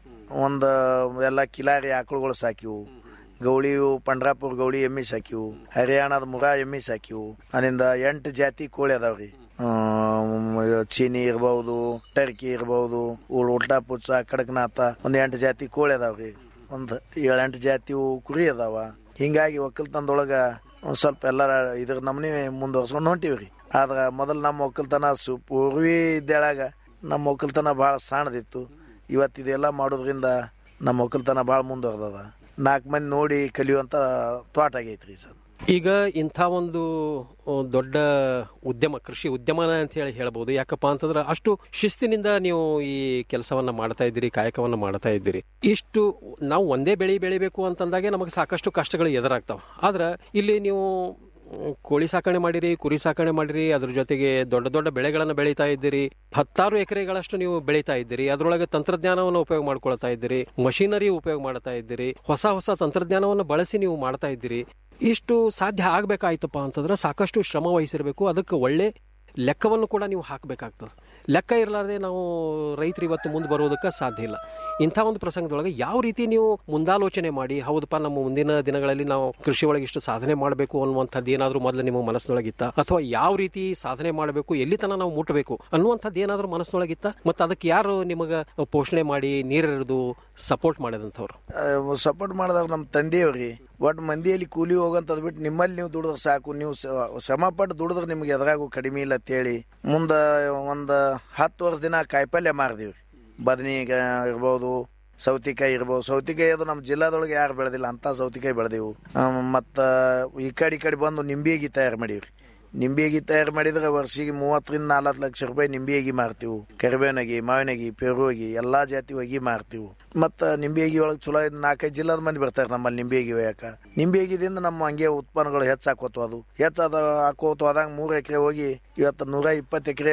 ಒಂದು ಎಲ್ಲ ಕಿಲಾರಿ ಆಕಳುಗಳು ಸಾಕಿವು ಗೌಳಿವು ಪಂಡ್ರಾಪುರ ಗೌಳಿ ಎಮ್ಮಿ ಸಾಕಿವು ಹರಿಯಾಣದ ಮುರಾ ಎಮ್ಮಿ ಸಾಕಿವು ಅಲ್ಲಿಂದ ಎಂಟು ಜಾತಿ ಕೋಳಿ ಅದಾವ್ರಿ ಆಮ್, ಚೀನಿ ಇರ್ಬಹುದು ಟರ್ಕಿ ಇರ್ಬಹುದು ಉಳ್ ಉಲ್ಟಾ ಪುಚ್ಚ ಕಡಕ್ನಾಥ ಒಂದ್ ಎಂಟು ಜಾತಿ ಕೋಳಿ ಅದಾವ್ರಿ ಒಂದ್ ಏಳೆಂಟು ಜಾತಿವು ಕುರಿ ಅದಾವ ಹಿಂಗಾಗಿ ಒಕ್ಕಲ್ತನದೊಳಗ ಒಂದ್ ಸ್ವಲ್ಪ ಎಲ್ಲಾರ ಇದ್ರ ನಮ್ನಿ ಮುಂದುವರ್ಸ್ಕೊಂಡು ಹೊಂಟಿವ್ರಿ ಆದ್ರ ಮೊದಲ್ ನಮ್ಮ ಒಕ್ಕಲ್ತನ ಸು ಪೂರ್ವಿ ಇದ್ದೇಳಾಗ ನಮ್ಮ ಒಕ್ಕಲ್ತನ ಭಾಳ ಸಣ್ಣದಿತ್ತು ಇವತ್ತು ಇದೆಲ್ಲ ಮಾಡೋದ್ರಿಂದ ನಮ್ಮ ಒಕ್ಕಲ್ತನ ಭಾಳ ಮುಂದುವರ್ದದ ನಾಲ್ಕು ಮಂದಿ ನೋಡಿ ಕಲಿಯುವಂತ ತೋಟ ಆಗೈತ್ರಿ ಸರ್ ಈಗ ಇಂಥ ಒಂದು ಆ, ದೊಡ್ಡ ಉದ್ಯಮ ಕೃಷಿ ಉದ್ಯಮನ ಅಂತ ಹೇಳಿ ಹೇಳ್ಬೋದು ಯಾಕಪ್ಪ ಅಂತಂದ್ರೆ ಅಷ್ಟು ಶಿಸ್ತಿನಿಂದ ನೀವು ಈ ಕೆಲಸವನ್ನ ಮಾಡ್ತಾ ಇದ್ದೀರಿ ಕಾಯಕವನ್ನ ಮಾಡ್ತಾ ಇದ್ದೀರಿ ಇಷ್ಟು ನಾವು ಒಂದೇ ಬೆಳೆ ಬೆಳಿಬೇಕು ಅಂತಂದಾಗೆ ನಮಗೆ ಸಾಕಷ್ಟು ಕಷ್ಟಗಳು ಎದುರಾಗ್ತಾವ ಆದ್ರೆ ಇಲ್ಲಿ ನೀವು ಮ್, ಕೋಳಿ ಸಾಕಣೆ ಮಾಡಿರಿ ಕುರಿ ಸಾಕಣೆ ಮಾಡಿರಿ ಅದ್ರ ಜೊತೆಗೆ ದೊಡ್ಡ ದೊಡ್ಡ ಬೆಳೆಗಳನ್ನು ಬೆಳೀತಾ ಇದ್ದೀರಿ ಹತ್ತಾರು ಎಕರೆಗಳಷ್ಟು ನೀವು ಬೆಳೀತಾ ಇದ್ದೀರಿ ಅದರೊಳಗೆ ತಂತ್ರಜ್ಞಾನವನ್ನು ಉಪಯೋಗ ಮಾಡ್ಕೊಳ್ತಾ ಇದ್ದೀರಿ ಮಷೀನರಿ ಉಪಯೋಗ ಮಾಡ್ತಾ ಇದ್ದೀರಿ ಹೊಸ ಹೊಸ ತಂತ್ರಜ್ಞಾನವನ್ನು ಬಳಸಿ ನೀವು ಮಾಡ್ತಾ ಇದ್ದೀರಿ ಇಷ್ಟು ಸಾಧ್ಯ ಆಗ್ಬೇಕಾಯ್ತಪ್ಪ ಅಂತಂದ್ರೆ ಸಾಕಷ್ಟು ಶ್ರಮ ವಹಿಸಿರ್ಬೇಕು ಅದಕ್ಕೆ ಒಳ್ಳೆ ಲೆಕ್ಕವನ್ನು ಕೂಡ ನೀವು ಹಾಕಬೇಕಾಗ್ತದೆ ಲೆಕ್ಕ ಇರಲಾರ್ದೆ ನಾವು ರೈತರು ಇವತ್ತು ಮುಂದೆ ಬರೋದಕ್ಕೆ ಸಾಧ್ಯ ಇಲ್ಲ ಇಂಥ ಒಂದು ಪ್ರಸಂಗದೊಳಗೆ ಯಾವ ರೀತಿ ನೀವು ಮುಂದಾಲೋಚನೆ ಮಾಡಿ ಹೌದಪ್ಪ ನಮ್ಮ ಮುಂದಿನ ದಿನಗಳಲ್ಲಿ ನಾವು ಕೃಷಿ ಒಳಗೆ ಇಷ್ಟು ಸಾಧನೆ ಮಾಡಬೇಕು ಅನ್ನುವಂಥದ್ದು ಏನಾದರೂ ಮೊದಲು ನಿಮ್ಮ ಮನಸ್ಸಿನೊಳಗಿತ್ತ ಅಥವಾ ಯಾವ ರೀತಿ ಸಾಧನೆ ಮಾಡಬೇಕು ಎಲ್ಲಿ ತನಕ ನಾವು ಮುಟ್ಟಬೇಕು ಅನ್ನುವಂಥದ್ದು ಏನಾದರೂ ಮನಸ್ಸಿನೊಳಗಿತ್ತ ಮತ್ತು ಅದಕ್ಕೆ ಯಾರು ನಿಮಗೆ ಪೋಷಣೆ ಮಾಡಿ ನೀರೆರೆದು ಸಪೋರ್ಟ್ ಮಾಡಿದಂಥವ್ರು ಸಪೋರ್ಟ್ ಮಾಡಿದವ್ರು ನಮ್ಮ ತಂದೆಯವ್ರಿ ಒಟ್ಟು ಮಂದಿಯಲ್ಲಿ ಕೂಲಿ ಹೋಗಂತದ್ ಬಿಟ್ಟು ನಿಮ್ಮಲ್ಲಿ ನೀವು ದುಡಿದ್ರೆ ಸಾಕು ನೀವು ಸ- ಶ್ರಮ ಪಟ್ಟು ದುಡಿದ್ರೆ ನಿಮ್ಗೆ ಎದುರಾಗೂ ಕಡಿಮೆ ಇಲ್ಲ ಅಂತೇಳಿ ಮುಂದೆ ಒಂದು ಹತ್ತು ವರ್ಷ ದಿನ ಕಾಯಿಪಲ್ಯ ಮಾರ್ದೀವ್ರಿ ಬದನಿಕಾಯಿ ಇರ್ಬೋದು ಸೌತಿಕಾಯಿ ಇರ್ಬೋದು ಸೌತಿಕಾಯಿ ಅದು ನಮ್ಮ ಜಿಲ್ಲಾದೊಳಗೆ ಯಾರು ಬೆಳೆದಿಲ್ಲ ಅಂತ ಸೌತಿಕಾಯಿ ಬೆಳೆದೀವು ಮತ್ತು ಈ ಕಡೆ ಈ ಕಡೆ ಬಂದು ನಿಂಬೆಗಿ ತಯಾರು ಮಾಡೀವ್ರಿ ನಿಂಬೆಗಿ ತಯಾರು ಮಾಡಿದ್ರೆ ವರ್ಷಿಗೆ ಮೂವತ್ತರಿಂದ ನಲ್ವತ್ತು ಲಕ್ಷ ರೂಪಾಯಿ ನಿಂಬೆಗಿ ಮಾರ್ತೀವಿ ಕರಿಬೇವನಗಿ ಮಾವಿನಗಿ ಪೆರುಗಿ ಎಲ್ಲಾ ಜಾತಿ ಹೋಗಿ ಮಾರ್ತೀವಿ ಮತ್ತ ನಿಂಬೆಗಿ ಒಳಗೆ ಚಲೋ ಇದ್ ನಾಲ್ಕೈದು ಜಿಲ್ಲಾದ ಮಂದಿ ಬರ್ತಾರೆ ನಮ್ಮಲ್ಲಿ ನಿಂಬೆಗಿ ಒಯ್ಯಾಕ ನಿಂಬೆಗಿದಿಂದ ನಮ್ಮ ಹಂಗೆ ಉತ್ಪನ್ನಗಳು ಹೆಚ್ಚಾಕೋತು ಅದು ಹೆಚ್ಚಾದ ಹಾಕೋತು ಆದಾಗ ಮೂರು ಎಕರೆ ಹೋಗಿ ಇವತ್ತು ನೂರ ಇಪ್ಪತ್ತು ಎಕರೆ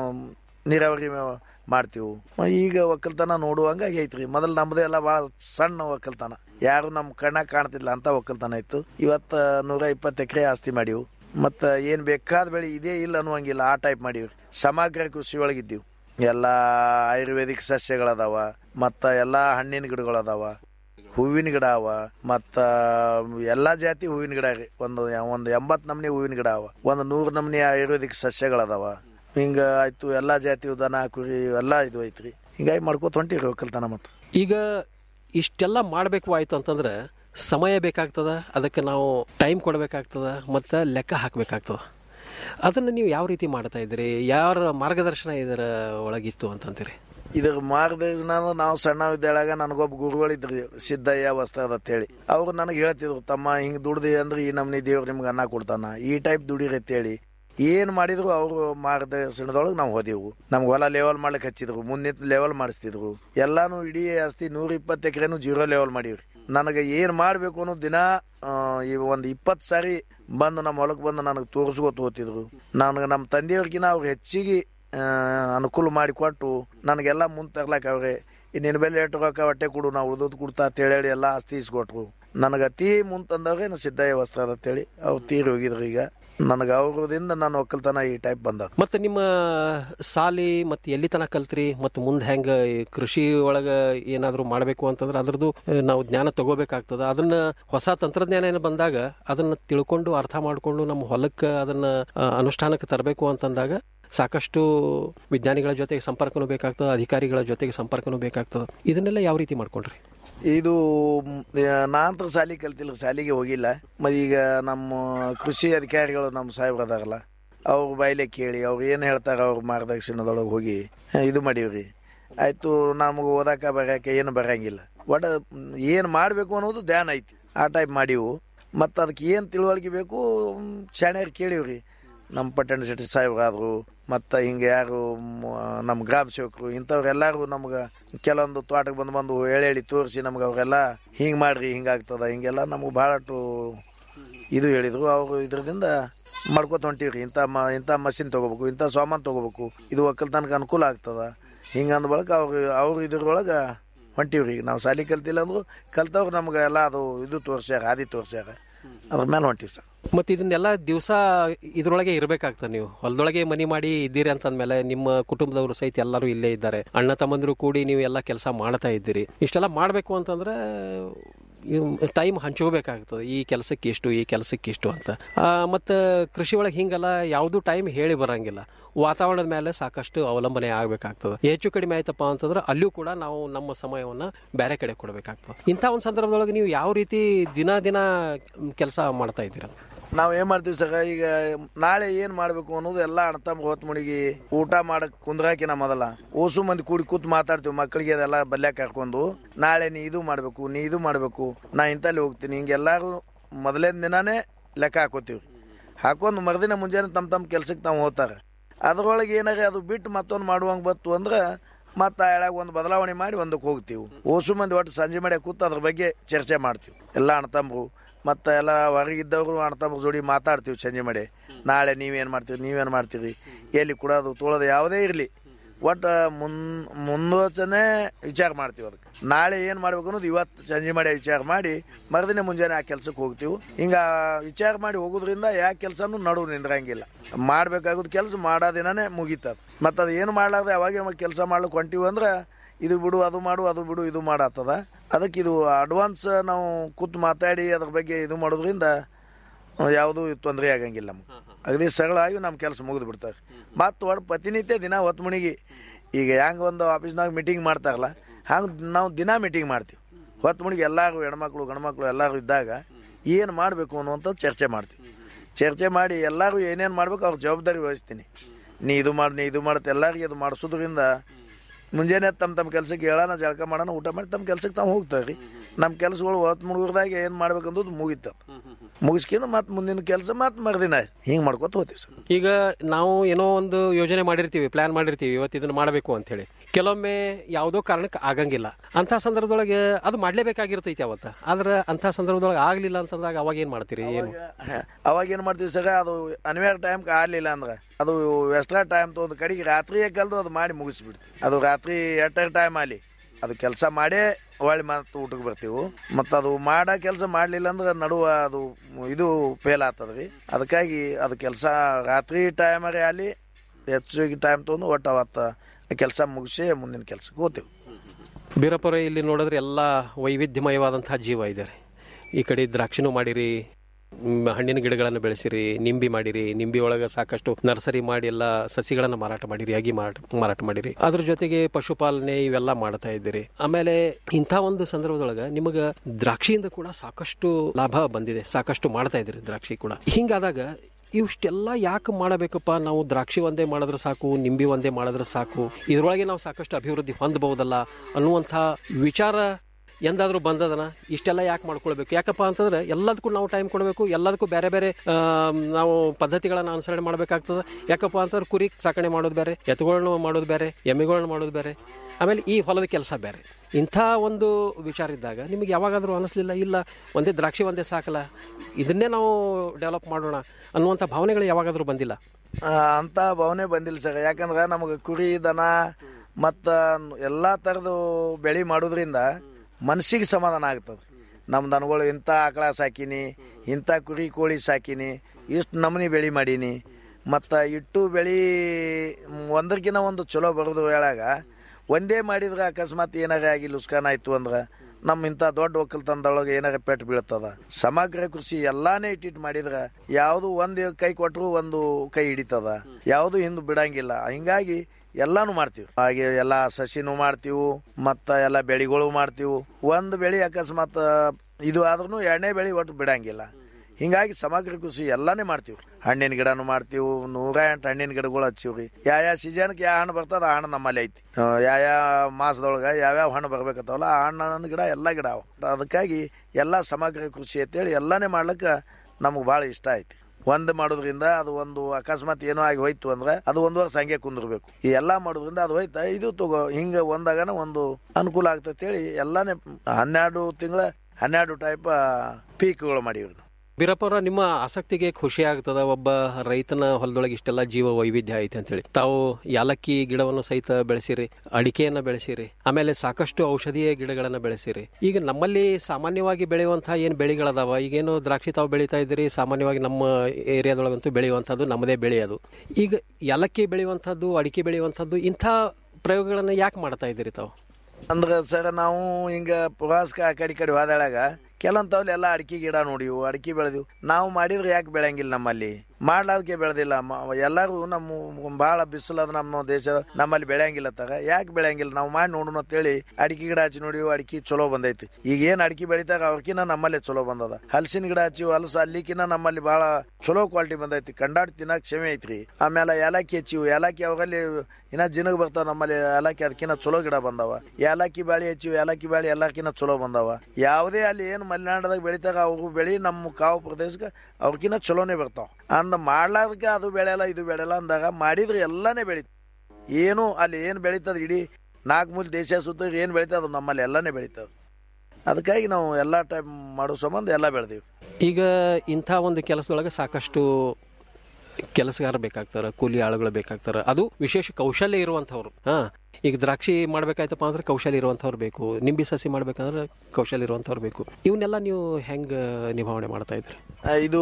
ನೀರಾವರಿ ಮಾಡ್ತೀವಿ ಈಗ ಒಕ್ಕಲ್ತನ ನೋಡುವಂಗ ಆಗೈತ್ರಿ ಮೊದಲು ನಮ್ದು ಎಲ್ಲ ಭಾಳ ಸಣ್ಣ ಒಕ್ಕಲ್ತನ ಯಾರು ನಮ್ಮ ಕಣ್ಣಾಗ ಕಾಣ್ತಿಲ್ಲ ಅಂತ ಒಕ್ಕಲ್ತನ ಇತ್ತು ಇವತ್ತು ನೂರ ಇಪ್ಪತ್ತು ಎಕರೆ ಆಸ್ತಿ ಮಾಡೀವಿ ಮತ್ತು ಏನು ಬೇಕಾದ ಬೆಳೆ ಇದೇ ಇಲ್ಲ ಅನ್ನುವಂಗಿಲ್ಲ ಆ ಟೈಪ್ ಮಾಡೀವಿ ಸಮಗ್ರ ಕೃಷಿ ಒಳಗಿದ್ದೀವಿ ಎಲ್ಲ ಆಯುರ್ವೇದಿಕ್ ಸಸ್ಯಗಳದಾವ ಮತ್ತ ಎಲ್ಲಾ ಹಣ್ಣಿನ ಗಿಡಗಳು ಅದಾವ ಹೂವಿನ ಗಿಡ ಅವ ಮತ್ತ ಎಲ್ಲಾ ಜಾತಿ ಹೂವಿನ ಗಿಡ ರೀ ಒಂದು ಒಂದು ಎಂಬತ್ ನಮ್ನಿ ಹೂವಿನ ಗಿಡ ಅವ ಒಂದು ನೂರ್ ನಮ್ನಿ ಆಯುರ್ವೇದಿಕ್ ಸಸ್ಯಗಳದಾವ ಹಿಂಗ ಆಯ್ತು ಎಲ್ಲಾ ಜಾತಿ ದನ ಕುರಿ ಎಲ್ಲಾ ಇದು ಐತ್ರಿ ಹಿಂಗಾಗಿ ಮಾಡ್ಕೋತ ಹೊಂಟಿರಿ ಒಕ್ಕಲ್ತನ ಮತ್ತ ಈಗ ಇಷ್ಟೆಲ್ಲ ಮಾಡಬೇಕು ಆಯ್ತು ಅಂತಂದ್ರೆ ಸಮಯ ಬೇಕಾಗ್ತದ ಅದಕ್ಕೆ ನಾವು ಟೈಮ್ ಕೊಡಬೇಕಾಗ್ತದ ಮತ್ತು ಲೆಕ್ಕ ಹಾಕಬೇಕಾಗ್ತದ ಅದನ್ನು ನೀವು ಯಾವ ರೀತಿ ಮಾಡ್ತಾ ಇದ್ದೀರಿ ಯಾರ ಮಾರ್ಗದರ್ಶನ ಇದರ ಒಳಗಿತ್ತು ಅಂತಂತೀರಿ ಇದ್ರ ಮಾರ್ಗದರ್ಶನ ಅಂದ್ರೆ ನಾವು ಸಣ್ಣ ಇದ್ದಾಳಾಗ ನನಗೊಬ್ಬ ಗುರುಗಳಿದ್ರಿ ಸಿದ್ದಯ್ಯ ವಸ್ತ್ರದ ಅಂತೇಳಿ ಅವ್ರು ನನಗೆ ಹೇಳ್ತಿದ್ರು ತಮ್ಮ ಹಿಂಗ್ ದುಡ್ದಿ ಅಂದ್ರೆ ಈ ನಮ್ನಿ ದೇವ್ರು ನಿಮ್ಗೆ ಅನ್ನ ಕೊಡ್ತಾನ ಈ ಟೈಪ್ ದುಡಿರಿ ಅಂತೇಳಿ ಏನ್ ಮಾಡಿದ್ರು ಅವ್ರು ಮಾರ್ಗದರ್ಶನದೊಳಗೆ ನಾವು ಹೋದೆವು ನಮ್ಗೆ ಹೊಲ ಲೆವೆಲ್ ಮಾಡ್ಲಿಕ್ಕೆ ಹಚ್ಚಿದ್ರು ಮುಂದಿನ ಲೆವೆಲ್ ಮಾಡಿಸ್ತಿದ್ರು ಎಲ್ಲಾನು ಇಡೀ ಆಸ್ತಿ ನೂರ ಇಪ್ಪತ್ತು ಎಕರೆನು ಜೀರೋ ಲೆವೆಲ್ ಮಾಡೀವ್ರಿ ನನಗೆ ಏನ್ ಮಾಡ್ಬೇಕು ಅನ್ನೋ ದಿನ ಆ, ಈ ಒಂದು ಇಪ್ಪತ್ತು ಸಾರಿ ಬಂದು ನಮ್ಮ ಹೊಲಕ್ಕೆ ಬಂದು ನನಗೆ ತೋರಿಸ್ಕೊತ ಹೋಗ್ತಿದ್ರು ನನಗೆ ನಮ್ಮ ತಂದೆಯವ್ರಿಗಿನ ಅವ್ರು ಹೆಚ್ಚಿಗೆ ಆ, ಅನುಕೂಲ ಮಾಡಿಕೊಟ್ಟು ನನಗೆಲ್ಲ ಮುಂದೆ ತರ್ಲಾಕ ಅವ್ರೆ ನಿನ್ನ ಬೆಲೆ ಎಷ್ಟು ರೊಕ್ಕ ಹೊಟ್ಟೆ ಕೊಡು ನಾವು ಉಳ್ದೋದು ಕೊಡ್ತಾ ಅಂತೇಳಿ ಎಲ್ಲ ಆಸ್ತಿ ಇಸ್ಕೊಟ್ರು ನನಗೆ ಅತಿ ಮುಂದೆ ತಂದವ್ರೆ ನಾ ಸಿದ್ದಯ್ಯ ವಸ್ತ್ರ ಅದ ಅಂತೇಳಿ ಅವ್ರು ತೀರಿ ಹೋಗಿದ್ರು ಈಗ ನನಗೆ ಅವ್ರದಿಂದ ನಾನು ಒಕ್ಕಲ್ತನ ಈ ಟೈಪ್ ಬಂದದ ಮತ್ತು ನಿಮ್ಮ ಸಾಲಿ ಮತ್ತು ಎಲ್ಲಿ ತನಕ ಕಲ್ತ್ರಿ ಮತ್ತು ಮುಂದೆ ಹೆಂಗೆ ಕೃಷಿ ಒಳಗೆ ಏನಾದರೂ ಮಾಡಬೇಕು ಅಂತಂದ್ರೆ ಅದ್ರದ್ದು ಆ, ನಾವು ಜ್ಞಾನ ತಗೋಬೇಕಾಗ್ತದ ಅದನ್ನ ಹೊಸ ತಂತ್ರಜ್ಞಾನ ಏನು ಬಂದಾಗ ಅದನ್ನ ತಿಳ್ಕೊಂಡು ಅರ್ಥ ಮಾಡಿಕೊಂಡು ನಮ್ಮ ಹೊಲಕ್ಕೆ ಅದನ್ನ ಆ, ಅನುಷ್ಠಾನಕ್ಕೆ ತರಬೇಕು ಅಂತಂದಾಗ ಸಾಕಷ್ಟು ವಿಜ್ಞಾನಿಗಳ ಜೊತೆಗೆ ಸಂಪರ್ಕನೂ ಬೇಕಾಗ್ತದೆ ಅಧಿಕಾರಿಗಳ ಜೊತೆಗೆ ಸಂಪರ್ಕನೂ ಬೇಕಾಗ್ತದೆ ಇದನ್ನೆಲ್ಲ ಯಾವ ರೀತಿ ಮಾಡ್ಕೊಂಡ್ರಿ ಇದು ನಾಂತರ ಶಾಲಿ ಕಲ್ತಿಲ್ಲ ಶಾಲಿಗೆ ಹೋಗಿಲ್ಲ ಮತ್ತು ಈಗ ನಮ್ಮ ಕೃಷಿ ಅಧಿಕಾರಿಗಳು ನಮ್ಮ ಸಾಹೇಬ್ರು ಅದಾರಲ್ಲ ಅವ್ರ ಬಾಯಿಲೆ ಕೇಳಿ ಅವ್ರು ಏನು ಹೇಳ್ತಾರ ಅವ್ರ ಮಾರ್ಗದರ್ಶನದೊಳಗೆ ಹೋಗಿ ಆ, ಇದು ಮಾಡೀವ್ರಿ ಆಯ್ತು ನಮಗೆ ಓದಾಕ ಬರೋಕೆ ಏನು ಬರಂಗಿಲ್ಲ ಒಟ್ಟು ಏನು ಮಾಡಬೇಕು ಅನ್ನೋದು ಧ್ಯಾನ ಐತಿ ಆ ಟೈಪ್ ಮಾಡೀವು ಮತ್ತು ಅದಕ್ಕೆ ಏನು ತಿಳುವಳಿಕೆ ಬೇಕು ಶಾಣ್ಯರು ಕೇಳೀವ್ರಿ ನಮ್ಮ ಪಟ್ಟಣ ಶೆಟ್ಟಿ ಸಾಹೇಬ್ರಾದ್ರು ಮತ್ತು ಹಿಂಗೆ ಯಾರು ಮ- ನಮ್ಮ ಗ್ರಾಮ ಸೇವಕರು ಇಂಥವ್ರೆಲ್ಲರೂ ನಮ್ಗೆ ಕೆಲವೊಂದು ತೋಟಕ್ಕೆ ಬಂದು ಬಂದು ಹೇಳಿ ಹೇಳಿ ತೋರಿಸಿ ನಮ್ಗೆ ಅವರೆಲ್ಲ ಹಿಂಗೆ ಮಾಡ್ರಿ ಹಿಂಗಾಗ್ತದ ಹಿಂಗೆಲ್ಲ ನಮ್ಗೆ ಭಾಳಷ್ಟು ಇದು ಹೇಳಿದ್ರು ಅವರು ಇದರಿಂದ ಮಾಡ್ಕೊತ ಹೊಂಟೀವ್ರಿ ಇಂಥ ಮ ಇಂಥ ಮಷಿನ್ ತೊಗೋಬೇಕು ಇಂಥ ಸಾಮಾನು ತೊಗೋಬೇಕು ಇದು ಒಕ್ಕಲ್ತನಕ್ಕೆ ಅನುಕೂಲ ಆಗ್ತದ ಹಿಂಗೆ ಅಂದ ಬಳಿಕ ಅವ್ರು ಅವ್ರು ಇದ್ರೊಳಗೆ ಹೊಂಟೀವ್ರಿ ನಾವು ಶಾಲಿ ಕಲ್ತಿಲ್ಲ ಅಂದ್ರು ಕಲ್ತವ್ರು ನಮ್ಗೆ ಎಲ್ಲ ಅದು ಇದು ತೋರ್ಸ್ಯಾರ ಹಾದಿ ತೋರ್ಸ್ಯಾರ ಅದ್ರ ಮೇಲೆ ಹೊಂಟೀವಿ ಸರ್ ಮತ್ತು ಇದನ್ನೆಲ್ಲ ದಿವಸ ಇದ್ರೊಳಗೆ ಇರಬೇಕಾಗ್ತದೆ ನೀವು ಹೊಲದೊಳಗೆ ಮನಿ ಮಾಡಿ ಇದ್ದೀರಿ ಅಂತಂದ್ಮೇಲೆ ನಿಮ್ಮ ಕುಟುಂಬದವರು ಸಹಿತ ಎಲ್ಲರೂ ಇಲ್ಲೇ ಇದ್ದಾರೆ ಅಣ್ಣ ತಮ್ಮಂದಿರು ಕೂಡಿ ನೀವು ಎಲ್ಲ ಕೆಲಸ ಮಾಡ್ತಾ ಇದ್ದೀರಿ ಇಷ್ಟೆಲ್ಲ ಮಾಡಬೇಕು ಅಂತಂದ್ರೆ ಟೈಮ್ ಹಂಚ್ಕೋಬೇಕಾಗ್ತದೆ ಈ ಕೆಲಸಕ್ಕೆ ಇಷ್ಟು ಈ ಕೆಲಸಕ್ಕೆ ಇಷ್ಟು ಅಂತ ಮತ್ತು ಕೃಷಿ ಒಳಗೆ ಹಿಂಗಲ್ಲ ಯಾವುದು ಟೈಮ್ ಹೇಳಿ ಬರಂಗಿಲ್ಲ ವಾತಾವರಣದ ಮೇಲೆ ಸಾಕಷ್ಟು ಅವಲಂಬನೆ ಆಗಬೇಕಾಗ್ತದೆ ಹೆಚ್ಚು ಕಡಿಮೆ ಆಯ್ತಪ್ಪ ಅಂತಂದ್ರೆ ಅಲ್ಲಿಯೂ ಕೂಡ ನಾವು ನಮ್ಮ ಸಮಯವನ್ನು ಬೇರೆ ಕಡೆ ಕೊಡಬೇಕಾಗ್ತದೆ ಇಂಥ ಒಂದು ಸಂದರ್ಭದೊಳಗೆ ನೀವು ಯಾವ ರೀತಿ ದಿನ ದಿನ ಕೆಲಸ ಮಾಡ್ತಾ ಇದ್ದೀರ ನಾವು ಏನ್ ಮಾಡ್ತೀವಿ ಸರ್ ಈಗ ನಾಳೆ ಏನ್ ಮಾಡ್ಬೇಕು ಅನ್ನೋದು ಎಲ್ಲ ಅಣ್ತಮ್ಮ ಹೊತ್ತು ಮುಡಿಗಿ ಊಟ ಮಾಡಕ್ ಕುಂದ್ರಾಕಿನ ಮೊದಲ ಓಸು ಮಂದಿ ಕೂಡಿ ಕೂತ್ ಮಾತಾಡ್ತೀವಿ ಮಕ್ಕಳಿಗೆ ಅದೆಲ್ಲ ಬಲ್ಯಾಕ ಹಾಕೊಂಡು ನಾಳೆ ನೀ ಇದು ಮಾಡ್ಬೇಕು ನೀ ಇದು ಮಾಡ್ಬೇಕು ನಾ ಇಂತಲ್ಲಿ ಹೋಗ್ತೀನಿ ಹಿಂಗೆಲ್ಲಾರು ಮೊದಲನೇ ದಿನಾನೇ ಲೆಕ್ಕ ಹಾಕೋತೀವಿ ಹಾಕೊಂಡು ಮರುದಿನ ಮುಂಜಾನೆ ತಮ್ಮ ತಮ್ಮ ಕೆಲ್ಸಕ್ಕೆ ತಾವು ಹೋಗ್ತಾರೆ ಅದ್ರೊಳಗೆ ಏನಾರ ಅದು ಬಿಟ್ಟು ಮತ್ತೊಂದು ಮಾಡುವಂಗೆ ಬತ್ತು ಅಂದ್ರೆ ಮತ್ತೆ ಎಳಾಗ ಒಂದು ಬದಲಾವಣೆ ಮಾಡಿ ಒಂದಕ್ಕೆ ಹೋಗ್ತೀವಿ ಓಸು ಮಂದಿ ಒಟ್ಟು ಸಂಜೆ ಮಾಡಿ ಕೂತು ಅದ್ರ ಬಗ್ಗೆ ಚರ್ಚೆ ಮಾಡ್ತೀವಿ ಎಲ್ಲ ಅಣ್ಣತಮ್ಮರು ಮತ್ತು ಎಲ್ಲ ಹೊರಗಿದ್ದವರು ಅಣ್ಣತಮ್ಮ ಜೋಡಿ ಮಾತಾಡ್ತೀವಿ ಸಂಜೆ ಮಾಡಿ ನಾಳೆ ನೀವೇನು ಮಾಡ್ತೀರಿ ನೀವೇನು ಮಾಡ್ತೀರಿ ಎಲ್ಲಿ ಕೊಡೋದು ತೊಳೋದು ಯಾವುದೇ ಇರಲಿ ಒಟ್ಟು ಮುನ್ ಮುನ್ಸೂಚನೆ ವಿಚಾರ ಮಾಡ್ತೀವಿ ಅದಕ್ಕೆ ನಾಳೆ ಏನು ಮಾಡ್ಬೇಕು ಅನ್ನೋದು ಇವತ್ತು ಸಂಜೆ ಮಾಡಿ ವಿಚಾರ ಮಾಡಿ ಮರುದಿನ ಮುಂಜಾನೆ ಆ ಕೆಲ್ಸಕ್ಕೆ ಹೋಗ್ತೀವಿ ಹಿಂಗ ವಿಚಾರ ಮಾಡಿ ಹೋಗೋದ್ರಿಂದ ಯಾವ ಕೆಲಸನೂ ನಡು ನಿಂದ್ರಂಗಿಲ್ಲ ಮಾಡ್ಬೇಕಾಗೋದು ಕೆಲಸ ಮಾಡೋ ದಿನನೇ ಮುಗೀತದ ಮತ್ತು ಅದು ಏನು ಮಾಡ್ಲಾರ್ದೆ ಅವಾಗ ಕೆಲಸ ಮಾಡ್ಲಿಕ್ಕೆ ಹೊಂಟಿವಿ ಅಂದ್ರೆ ಇದು ಬಿಡು ಅದು ಮಾಡು ಅದು ಬಿಡು ಇದು ಮಾಡತ್ತದ ಅದಕ್ಕೆ ಇದು ಅಡ್ವಾನ್ಸ್ ನಾವು ಕೂತು ಮಾತಾಡಿ ಅದ್ರ ಬಗ್ಗೆ ಇದು ಮಾಡೋದ್ರಿಂದ ಯಾವುದೂ ತೊಂದರೆ ಆಗಂಗಿಲ್ಲ ನಮ್ಗೆ ಅಗದಿ ಸರಳಾಗಿ ನಮ್ಮ ಕೆಲಸ ಮುಗಿದು ಬಿಡ್ತಾರೆ ಮತ್ತು ಒಟ್ಟು ಪ್ರತಿನಿತ್ಯ ದಿನ ಹೊತ್ತು ಮುಣಿಗಿ ಈಗ ಹೆಂಗೆ ಒಂದು ಆಫೀಸ್ನಾಗ ಮೀಟಿಂಗ್ ಮಾಡ್ತಾರಲ್ಲ ಹಂಗೆ ನಾವು ದಿನ ಮೀಟಿಂಗ್ ಮಾಡ್ತೀವಿ ಹೊತ್ತು ಮುಣಿಗಿ ಎಲ್ಲರೂ ಹೆಣ್ಮಕ್ಳು ಗಂಡ್ಮಕ್ಳು ಎಲ್ಲರೂ ಇದ್ದಾಗ ಏನು ಮಾಡಬೇಕು ಅನ್ನುವಂಥದ್ದು ಚರ್ಚೆ ಮಾಡ್ತೀವಿ ಚರ್ಚೆ ಮಾಡಿ ಎಲ್ಲರೂ ಏನೇನು ಮಾಡ್ಬೇಕು ಅವ್ರ ಜವಾಬ್ದಾರಿ ವಹಿಸ್ತೀನಿ ನೀ ಇದು ಮಾಡಿ ನೀ ಇದು ಮಾಡುತ್ತೆ ಎಲ್ಲರಿಗೆ ಅದು ಮಾಡಿಸೋದ್ರಿಂದ ಮುಂಜಾನೆ ತಮ್ಮ ತಮ್ಮ ಕೆಲಸಕ್ಕೆ ಹೇಳೋಣ ಜಳಕ ಮಾಡೋಣ ಊಟ ಮಾಡಿ ತಮ್ಮ ಕೆಲಸಕ್ಕೆ ತಾವು ಹೋಗ್ತಾರೆ ರೀ ನಮ್ಮ ಕೆಲಸಗಳು ಹೊತ್ತು ಮುಳುಗಿದಾಗ ಏನು ಮಾಡ್ಬೇಕಂದದ್ದು ಮುಗೀತದ ಮುಗಿಸ್ಕೊಂಡು ಮತ್ತೆ ಮುಂದಿನ ಕೆಲಸ ಮತ್ತೆ ಮರುದಿನ ಹಿಂಗೆ ಮಾಡ್ಕೊತ ಹೋಗ್ತೀವಿ ಸರ್ ಈಗ ನಾವು ಏನೋ ಒಂದು ಯೋಜನೆ ಮಾಡಿರ್ತೀವಿ ಪ್ಲಾನ್ ಮಾಡಿರ್ತೀವಿ ಇವತ್ತು ಇದನ್ನ ಮಾಡಬೇಕು ಅಂತ ಹೇಳಿ ಕೆಲವೊಮ್ಮೆ ಯಾವುದೋ ಕಾರಣಕ್ಕೆ ಆಗಂಗಿಲ್ಲ ಅಂಥ ಸಂದರ್ಭದೊಳಗೆ ಅದು ಮಾಡಲೇಬೇಕಾಗಿರ್ತೈತಿ ಅವತ್ತು ಆದ್ರೆ ಅಂಥ ಸಂದರ್ಭದೊಳಗೆ ಆಗಲಿಲ್ಲ ಅಂತಂದಾಗ ಅವಾಗ ಏನು ಮಾಡ್ತೀರಿ ಏನು ಅವಾಗ ಏನು ಮಾಡ್ತೀವಿ ಸರ್ ಅದು ಅನಿವಾರ್ಯ ಟೈಮ್ಗೆ ಆಗಲಿಲ್ಲ ಅಂದ್ರೆ ಅದು ಎಕ್ಸ್ಟ್ರಾ ಟೈಮ್ ತೊಗೊಂಡು ಕಡೆಗೆ ರಾತ್ರಿಯೇ ಕಲ್ದು ಅದು ಮಾಡಿ ಮುಗಿಸ್ಬಿಡ್ತೀವಿ ಅದು ರಾತ್ರಿ ಎಟ್ಟರ ಟೈಮ್ ಆಗಲಿ ಅದು ಕೆಲಸ ಮಾಡೇ ಹೊಳ್ಳಿ ಮತ್ತೆ ಊಟಕ್ಕೆ ಬರ್ತೀವಿ ಮತ್ತು ಅದು ಮಾಡೋ ಕೆಲಸ ಮಾಡಲಿಲ್ಲ ಅಂದ್ರೆ ನಡುವ ಅದು ಇದು ಫೇಲ್ ಆಗ್ತದ ರೀ ಅದಕ್ಕಾಗಿ ಅದು ಕೆಲಸ ರಾತ್ರಿ ಟೈಮರೇ ಆಗಲಿ ಹೆಚ್ಚಿಗೆ ಟೈಮ್ ತೊಗೊಂಡು ಒಟ್ಟು ಅವತ್ತು ಕೆಲಸ ಮುಗಿಸಿ ಮುಂದಿನ ಕೆಲಸಕ್ಕೆ ಹೋಗ್ತೀವಿ ಬೀರಪುರ ಇಲ್ಲಿ ನೋಡಿದ್ರೆ ಎಲ್ಲ ವೈವಿಧ್ಯಮಯವಾದಂತಹ ಜೀವ ಇದ್ದಾರೆ ಈ ಕಡೆ ದ್ರಾಕ್ಷಿನೂ ಮಾಡಿರಿ ಮ್, ಹಣ್ಣಿನ ಗಿಡಗಳನ್ನು ಬೆಳೆಸಿರಿ ನಿಂಬಿ ಮಾಡಿರಿ ನಿಂಬಿ ಒಳಗೆ ಸಾಕಷ್ಟು ನರ್ಸರಿ ಮಾಡಿ ಎಲ್ಲ ಸಸಿಗಳನ್ನು ಮಾರಾಟ ಮಾಡಿರಿ ಅಗಿ ಮಾರಾಟ ಮಾರಾಟ ಮಾಡಿರಿ ಅದ್ರ ಜೊತೆಗೆ ಪಶುಪಾಲನೆ ಇವೆಲ್ಲ ಮಾಡ್ತಾ ಇದ್ದೀರಿ ಆಮೇಲೆ ಇಂಥ ಒಂದು ಸಂದರ್ಭದೊಳಗೆ ನಿಮಗೆ ದ್ರಾಕ್ಷಿಯಿಂದ ಕೂಡ ಸಾಕಷ್ಟು ಲಾಭ ಬಂದಿದೆ ಸಾಕಷ್ಟು ಮಾಡ್ತಾ ಇದ್ದೀರಿ ದ್ರಾಕ್ಷಿ ಕೂಡ ಹಿಂಗಾದಾಗ ಇವಿಷ್ಟೆಲ್ಲ ಯಾಕೆ ಮಾಡಬೇಕಪ್ಪ ನಾವು ದ್ರಾಕ್ಷಿ ಒಂದೇ ಮಾಡಿದ್ರೆ ಸಾಕು ನಿಂಬಿ ಒಂದೇ ಮಾಡಿದ್ರೆ ಸಾಕು ಇದ್ರೊಳಗೆ ನಾವು ಸಾಕಷ್ಟು ಅಭಿವೃದ್ಧಿ ಹೊಂದಬಹುದಲ್ಲ ಅನ್ನುವಂಥ ವಿಚಾರ ಎಂದಾದ್ರೂ ಬಂದದನ ಇಷ್ಟೆಲ್ಲ ಯಾಕೆ ಮಾಡ್ಕೊಳ್ಬೇಕು ಯಾಕಪ್ಪ ಅಂತಂದ್ರೆ ಎಲ್ಲದಕ್ಕೂ ನಾವು ಟೈಮ್ ಕೊಡಬೇಕು ಎಲ್ಲದಕ್ಕೂ ಬೇರೆ ಬೇರೆ ಆ, ನಾವು ಪದ್ಧತಿಗಳನ್ನ ಅನುಸರಣೆ ಮಾಡಬೇಕಾಗ್ತದೆ ಯಾಕಪ್ಪ ಅಂತಂದ್ರೆ ಕುರಿ ಸಾಕಣೆ ಮಾಡೋದು ಬೇರೆ ಎತ್ತುಗಳನ್ನ ಮಾಡೋದು ಬೇರೆ ಎಮ್ಮೆಗಳನ್ನ ಮಾಡೋದು ಬೇರೆ ಆಮೇಲೆ ಈ ಹೊಲದ ಕೆಲಸ ಬೇರೆ ಇಂಥ ಒಂದು ವಿಚಾರ ಇದ್ದಾಗ ನಿಮಗೆ ಯಾವಾಗಾದರೂ ಅನಿಸ್ಲಿಲ್ಲ ಇಲ್ಲ ಒಂದೇ ದ್ರಾಕ್ಷಿ ಒಂದೇ ಸಾಕಲ್ಲ ಇದನ್ನೇ ನಾವು ಡೆವಲಪ್ ಮಾಡೋಣ ಅನ್ನುವಂಥ ಭಾವನೆಗಳು ಯಾವಾಗಾದರೂ ಬಂದಿಲ್ಲ ಆ, ಅಂತ ಭಾವನೆ ಬಂದಿಲ್ಲ ಸರ್ ಯಾಕಂದ್ರೆ ನಮಗೆ ಕುರಿ ದನ ಮತ್ತು ಎಲ್ಲ ಥರದ್ದು ಬೆಳೆ ಮಾಡೋದ್ರಿಂದ ಮನಸ್ಸಿಗೆ ಸಮಾಧಾನ ಆಗ್ತದೆ ನಮ್ಮ ದನಗಳು ಇಂಥ ಆಕಳ ಸಾಕಿನಿ ಇಂಥ ಕುರಿ ಕೋಳಿ ಸಾಕಿನಿ ಇಷ್ಟು ನಮೂನಿ ಬೆಳೆ ಮಾಡೀನಿ ಮತ್ತು ಇಟ್ಟು ಬೆಳೆ ಒಂದಕ್ಕಿಂತ ಒಂದು ಚಲೋ ಬರೋದು ಹೇಳಾಗ ಒಂದೇ ಮಾಡಿದ್ರೆ ಅಕಸ್ಮಾತ್ ಏನಾರ ಆಗಿ ಲುಸ್ಕಾನ್ ಆಯ್ತು ಅಂದ್ರೆ ನಮ್ಮ ಇಂಥ ದೊಡ್ಡ ಒಕ್ಕಲ್ತನದೊಳಗೆ ಏನಾರ ಪೆಟ್ಟು ಬೀಳ್ತದ ಸಮಗ್ರ ಕೃಷಿ ಎಲ್ಲಾನೇ ಇಟ್ಟಿಟ್ಟು ಮಾಡಿದ್ರೆ ಯಾವುದು ಒಂದು ಕೈ ಕೊಟ್ಟರು ಒಂದು ಕೈ ಹಿಡಿತದ ಯಾವುದು ಹಿಂದೆ ಬಿಡಂಗಿಲ್ಲ ಹಿಂಗಾಗಿ ಎಲ್ಲಾನು ಮಾಡ್ತೀವಿ ಹಾಗೆ ಎಲ್ಲ ಸಸಿನೂ ಮಾಡ್ತೀವಿ ಮತ್ತ ಎಲ್ಲ ಬೆಳೆಗಳು ಮಾಡ್ತೀವಿ ಒಂದು ಬೆಳೆ ಅಕಸ್ಮಾತ್ ಇದು ಆದ್ರೂ ಎರಡನೇ ಬೆಳೆ ಒಟ್ಟು ಬಿಡಂಗಿಲ್ಲ ಹಿಂಗಾಗಿ ಸಮಗ್ರ ಕೃಷಿ ಎಲ್ಲಾನೇ ಮಾಡ್ತೀವಿ ಹಣ್ಣಿನ ಗಿಡನು ಮಾಡ್ತೀವಿ ನೂರ ಎಂಟು ಹಣ್ಣಿನ ಗಿಡಗಳು ಹಚ್ಚಿವ್ರಿ ಯಾವ ಯಾವ ಸೀಸನ್ಗೆ ಯಾವ ಹಣ್ಣು ಬರ್ತದ ಆ ಹಣ್ಣು ನಮ್ಮಲ್ಲಿ ಐತಿ ಯಾವ ಯಾವ ಮಾಸದೊಳಗೆ ಯಾವ್ಯಾವ ಹಣ್ಣು ಬರ್ಬೇಕತ್ತವಲ್ಲ ಆ ಹಣ್ಣಿನ ಗಿಡ ಎಲ್ಲ ಗಿಡ ಅವ ಅದಕ್ಕಾಗಿ ಎಲ್ಲ ಸಮಗ್ರ ಕೃಷಿ ಅಂತೇಳಿ ಎಲ್ಲಾನೇ ಮಾಡ್ಲಿಕ್ಕೆ ನಮ್ಗೆ ಭಾಳ ಇಷ್ಟ ಐತಿ ಒಂದು ಮಾಡೋದ್ರಿಂದ ಅದು ಒಂದು ಅಕಸ್ಮಾತ್ ಏನೋ ಆಗಿ ಹೋಯ್ತು ಅಂದ್ರೆ ಅದು ಒಂದು ವರ್ಷ ಹಂಗೆ ಕುಂದಿರ್ಬೇಕು ಈ ಎಲ್ಲಾ ಮಾಡೋದ್ರಿಂದ ಅದು ಹೋಯ್ತಾ ಇದು ತಗೋ ಹಿಂಗ ಒಂದಾಗನ ಒಂದು ಅನುಕೂಲ ಆಗ್ತೈತೆ ಹೇಳಿ ಎಲ್ಲಾನೇ ಹನ್ನೆರಡು ತಿಂಗಳ ಹನ್ನೆರಡು ಟೈಪ್ ಪೀಕ್ಗಳು ಮಾಡಿವ್ರಿ ನಾವು ಬೀರಪ್ಪರ ನಿಮ್ಮ ಆಸಕ್ತಿಗೆ ಖುಷಿ ಆಗ್ತದ ಒಬ್ಬ ರೈತನ ಹೊಲದೊಳಗೆ ಇಷ್ಟೆಲ್ಲ ಜೀವ ವೈವಿಧ್ಯ ಐತೆ ಅಂತೇಳಿ ತಾವು ಯಾಲಕ್ಕಿ ಗಿಡವನ್ನು ಸಹಿತ ಬೆಳೆಸಿರಿ ಅಡಿಕೆಯನ್ನ ಬೆಳೆಸಿರಿ ಆಮೇಲೆ ಸಾಕಷ್ಟು ಔಷಧೀಯ ಗಿಡಗಳನ್ನ ಬೆಳೆಸಿರಿ ಈಗ ನಮ್ಮಲ್ಲಿ ಸಾಮಾನ್ಯವಾಗಿ ಬೆಳೆಯುವಂತಹ ಏನು ಬೆಳೆಗಳದಾವ ಈಗೇನು ದ್ರಾಕ್ಷಿ ತಾವು ಬೆಳೀತಾ ಇದ್ದೀರಿ ಸಾಮಾನ್ಯವಾಗಿ ನಮ್ಮ ಏರಿಯಾದೊಳಗಂತೂ ಬೆಳೆಯುವಂಥದ್ದು ನಮ್ಮದೇ ಬೆಳೆ ಅದು ಈಗ ಯಾಲಕ್ಕಿ ಬೆಳೆಯುವಂಥದ್ದು ಅಡಿಕೆ ಬೆಳೆಯುವಂಥದ್ದು ಇಂಥ ಪ್ರಯೋಗಗಳನ್ನ ಯಾಕೆ ಮಾಡ್ತಾ ಇದ್ದೀರಿ ತಾವು ಅಂದ್ರೆ ಸರ್ ನಾವು ಹಿಂಗ ಪ್ರವಾಸಕ್ಕೆ ಆ ಕಡೆ ಈ ಕಡೆ ಹೋದಾಳಾಗ ಕೆಲವೊಂತವ್ಲಿ ಎಲ್ಲ ಅಡಿಕೆ ಗಿಡ ನೋಡಿವು ಅಡಿಕೆ ಬೆಳೆದಿವು ನಾವು ಮಾಡಿದ್ರೆ ಯಾಕೆ ಬೆಳೆಯಂಗಿಲ್ಲ ನಮ್ಮಲ್ಲಿ ಮಾಡ್ಲಾದಕ್ಕೆ ಬೆಳೆದಿಲ್ಲ ಮ- ಎಲ್ಲರೂ ನಮ್ಮ ಭಾಳ ಬಿಸಿಲದ ನಮ್ಮ ದೇಶ ನಮ್ಮಲ್ಲಿ ಬೆಳೆಯಂಗಿಲ್ಲ ತರ ಯಾಕೆ ಬೆಳೆಯಂಗಿಲ್ಲ ನಾವು ಮಾಡಿ ನೋಡೋಣ ಅಂತೇಳಿ ಅಡಿಕೆ ಗಿಡ ಹಚ್ಚಿ ನೋಡಿವು ಅಡಿಕೆ ಚಲೋ ಬಂದೈತಿ ಈಗ ಏನ್ ಅಡಿಕೆ ಬೆಳಿತಾರ ಅವ್ರಕಿನ ನಮ್ಮಲ್ಲಿ ಚಲೋ ಬಂದದ ಹಲಸಿನ ಗಿಡ ಹಚ್ಚಿವು ಹಲಸು ಅಲ್ಲಿಕಿನ ನಮ್ಮಲ್ಲಿ ಭಾಳ ಚಲೋ ಕ್ವಾಲಿಟಿ ಬಂದೈತಿ ಕಂಡಾಡ್ ತಿನ್ನಕ್ ಕ್ಷಮೆ ಐತ್ರಿ ಆಮೇಲೆ ಏಲಕ್ಕಿ ಹಚ್ಚಿವು ಏಲಕ್ಕಿ ಅವರಲ್ಲಿ ಇನ್ನ ಜಿನಗ್ ಬರ್ತಾವ ನಮ್ಮಲ್ಲಿ ಏಲಕ್ಕಿ ಅದಕ್ಕಿಂತ ಚಲೋ ಗಿಡ ಬಂದವ ಏಲಕ್ಕಿ ಬಾಳಿ ಹಚ್ಚಿವು ಏಲಕ್ಕಿ ಬಾಳಿ ಎಲ್ಲಕ್ಕಿಂತ ಚಲೋ ಬಂದವ ಯಾವುದೇ ಅಲ್ಲಿ ಏನು ಮಲೆನಾಡದಾಗ ಬೆಳಿತಾರ ಅವ್ರು ಬೆಳಿ ನಮ್ಮ ಕಾವು ಪ್ರದೇಶಕ್ಕೆ ಅವ್ರಕಿನ್ನ ಚಲೋನೇ ಬರ್ತಾವ ಅಂದ ಮಾಡ್ಲಾರ್ದಕ್ಕೆ ಅದು ಬೆಳೆಯಲ್ಲ ಇದು ಬೆಳೆಯಲ್ಲ ಅಂದಾಗ ಮಾಡಿದ್ರೆ ಎಲ್ಲಾನೇ ಬೆಳಿತ ಏನು ಅಲ್ಲಿ ಏನು ಬೆಳೀತದ ಇಡೀ ನಾಲ್ಕು ಮೂಲ ದೇಶ ಸುತ್ತ ಏನು ಬೆಳೀತದ ಅದು ನಮ್ಮಲ್ಲಿ ಎಲ್ಲಾನೇ ಬೆಳೀತದ ಅದಕ್ಕಾಗಿ ನಾವು ಎಲ್ಲ ಟೈಮ್ ಮಾಡೋ ಸಂಬಂಧ ಎಲ್ಲ ಬೆಳೆದೀವಿ ಈಗ ಇಂಥ ಒಂದು ಕೆಲಸದೊಳಗೆ ಸಾಕಷ್ಟು ಕೆಲಸಗಾರ ಬೇಕಾಗ್ತಾರ ಕೂಲಿ ಆಳುಗಳು ಬೇಕಾಗ್ತಾರ ಅದು ವಿಶೇಷ ಕೌಶಲ್ಯ ಇರುವಂಥವ್ರು ಹಾ ಈಗ ದ್ರಾಕ್ಷಿ ಮಾಡ್ಬೇಕಾಯ್ತಪ್ಪ ಅಂದ್ರೆ ಕೌಶಲ್ಯ ಇರುವಂಥವ್ರು ಬೇಕು ನಿಂಬಿ ಸಸಿ ಮಾಡ್ಬೇಕಂದ್ರೆ ಕೌಶಲ್ಯ ಇರುವಂಥವ್ರು ಬೇಕು ಇವನ್ನೆಲ್ಲ ನೀವು ಹೆಂಗ ನಿಭಾವಣೆ ಮಾಡ್ತಾ ಇದ್ರಿ ಆ, ಇದು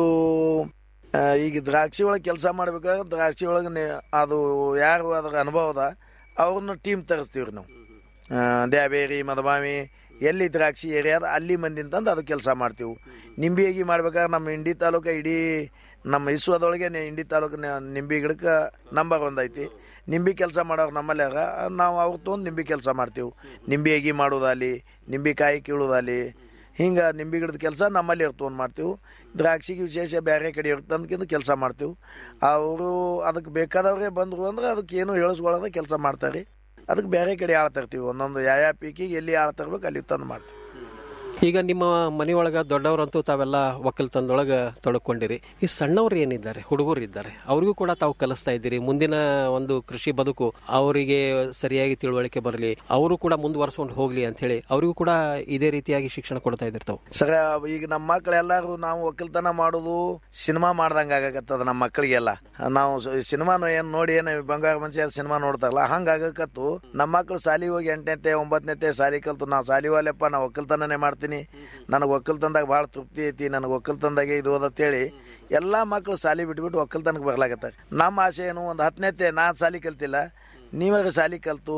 ಆ, ಈಗ ದ್ರಾಕ್ಷಿ ಒಳಗೆ ಕೆಲಸ ಮಾಡ್ಬೇಕಾದ್ರೆ ದ್ರಾಕ್ಷಿ ಒಳಗೆ ಅದು ಯಾರು ಅದ್ರ ಅನುಭವ ಅದ ಅವ್ರನ್ನ ಟೀಮ್ ತರಿಸ್ತೀವ್ರಿ ನಾವು ಆ, ದ್ಯಾಬೇರಿ ಮದಮಾವಿ ಎಲ್ಲಿ ದ್ರಾಕ್ಷಿ ಏರಿಯಾ ಅದ ಅಲ್ಲಿ ಮಂದಿನ ತಂದು ಅದು ಕೆಲಸ ಮಾಡ್ತೀವಿ ನಿಂಬಿಯಾಗಿ ಮಾಡ್ಬೇಕಾದ್ರೆ ನಮ್ಮ ಇಂಡಿ ತಾಲೂಕು ಇಡೀ ನಮ್ಮ ಇಸ್ವದೊಳಗೆ ನೆ- ಇಂಡಿ ತಾಲೂಕು ನಿಂಬಿ ಗಿಡಕ್ಕೆ ನಂಬರ್ ಒಂದು ಐತಿ ನಿಂಬಿ ಕೆಲಸ ಮಾಡೋರು ನಮ್ಮಲ್ಲಿ ಅದ ನಾವು ಅವ್ರು ತೊಗೊಂಡು ನಿಂಬಿ ಕೆಲಸ ಮಾಡ್ತೀವಿ ನಿಂಬಿ ಅಗಿ ಮಾಡೋದಾಲಿ ನಿಂಬಿ ಕಾಯಿ ಕೀಳೋದಾಲಿ ಹಿಂಗೆ ನಿಂಬೆ ಗಿಡದ ಕೆಲಸ ನಮ್ಮಲ್ಲಿ ಇರ್ತವೆ ಮಾಡ್ತೀವಿ ದ್ರಾಕ್ಷಿಗೆ ವಿಶೇಷ ಬೇರೆ ಕಡೆ ಇರ್ತಂದ್ಕಿಂತ ಕೆಲಸ ಮಾಡ್ತೀವಿ ಅವರು ಅದಕ್ಕೆ ಬೇಕಾದವ್ರೆ ಬಂದರು ಅಂದ್ರೆ ಅದಕ್ಕೆ ಏನು ಹೇಳಿಸ್ಕೊಳ್ಳೋದ ಕೆಲಸ ಮಾಡ್ತಾರೆ ಅದಕ್ಕೆ ಬೇರೆ ಕಡೆ ಆಳ್ತಾ ಇರ್ತೀವಿ ಒಂದೊಂದು ಯಾವ ಯಾವ ಪೀಕಿಗೆ ಎಲ್ಲಿ ಆಳ್ತಾ ಇರ್ಬೇಕು ಅಲ್ಲಿ ತಂದು ಮಾಡ್ತೀವಿ ಈಗ ನಿಮ್ಮ ಮನೆಯೊಳಗ ದೊಡ್ಡವರಂತೂ ತಾವೆಲ್ಲ ಒಕ್ಕಲ್ತನದೊಳಗ ತೊಡಕೊಂಡಿರಿ ಈ ಸಣ್ಣವ್ರು ಏನಿದ್ದಾರೆ ಹುಡುಗರು ಇದ್ದಾರೆ ಅವ್ರಿಗೂ ಕೂಡ ತಾವು ಕಲಿಸ್ತಾ ಇದ್ದೀರಿ ಮುಂದಿನ ಒಂದು ಕೃಷಿ ಬದುಕು ಅವರಿಗೆ ಸರಿಯಾಗಿ ತಿಳುವಳಿಕೆ ಬರಲಿ ಅವರು ಕೂಡ ಮುಂದುವರ್ಸ್ಕೊಂಡು ಹೋಗ್ಲಿ ಅಂತ ಹೇಳಿ ಅವರಿಗೂ ಕೂಡ ಇದೇ ರೀತಿಯಾಗಿ ಶಿಕ್ಷಣ ಕೊಡ್ತಾ ಇದ್ದೀರಿ ತಾವು ಸರ ಈಗ ನಮ್ಮ ಮಕ್ಳೆಲ್ಲರೂ ನಾವು ಒಕ್ಕಲ್ತನ ಮಾಡೋದು ಸಿನಿಮಾ ಮಾಡ್ದಂಗೆ ಆಗಕತ್ತದ ನಮ್ಮ ಮಕ್ಕಳಿಗೆಲ್ಲ ನಾವು ಸಿನಿಮಾನು ಏನು ನೋಡಿ ಏನು ಬಂಗಾರ ಮನುಷ್ಯ ಸಿನಿಮಾ ನೋಡ್ತಾರಲ್ಲ ಹಂಗೆ ಆಗಕತ್ತು ನಮ್ಮ ಮಕ್ಳು ಸಾಲಿ ಹೋಗಿ ಎಂಟನೇತೆ ಒಂಬತ್ತನೇತೆ ಸಾಲಿ ಕಲ್ತು ನಾವು ಸಾಲಿ ಹೋಗ್ಲಪ್ಪ ನಾ ಒಕ್ಕಲ್ತನನೇ ಮಾಡ್ತೀನಿ ನನಗೆ ಒಕ್ಕಲ್ತನದಾಗ ಭಾಳ ತೃಪ್ತಿ ಐತಿ ನನಗೆ ಒಕ್ಕಲ್ತನದಾಗೆ ಇದು ಓದತ್ತೇಳಿ ಎಲ್ಲ ಮಕ್ಳು ಸಾಲಿ ಬಿಟ್ಬಿಟ್ಟು ಒಕ್ಕಲ್ತನಕ್ಕೆ ಬರ್ಲಾಗತ್ತಾರೆ ನಮ್ಮ ಆಸೆ ಏನು ಒಂದು ಹತ್ತನೇತೆ ನಾನು ಸಾಲಿ ಕಲ್ತಿಲ್ಲ ನೀವಾಗ ಸಾಲಿ ಕಲ್ತು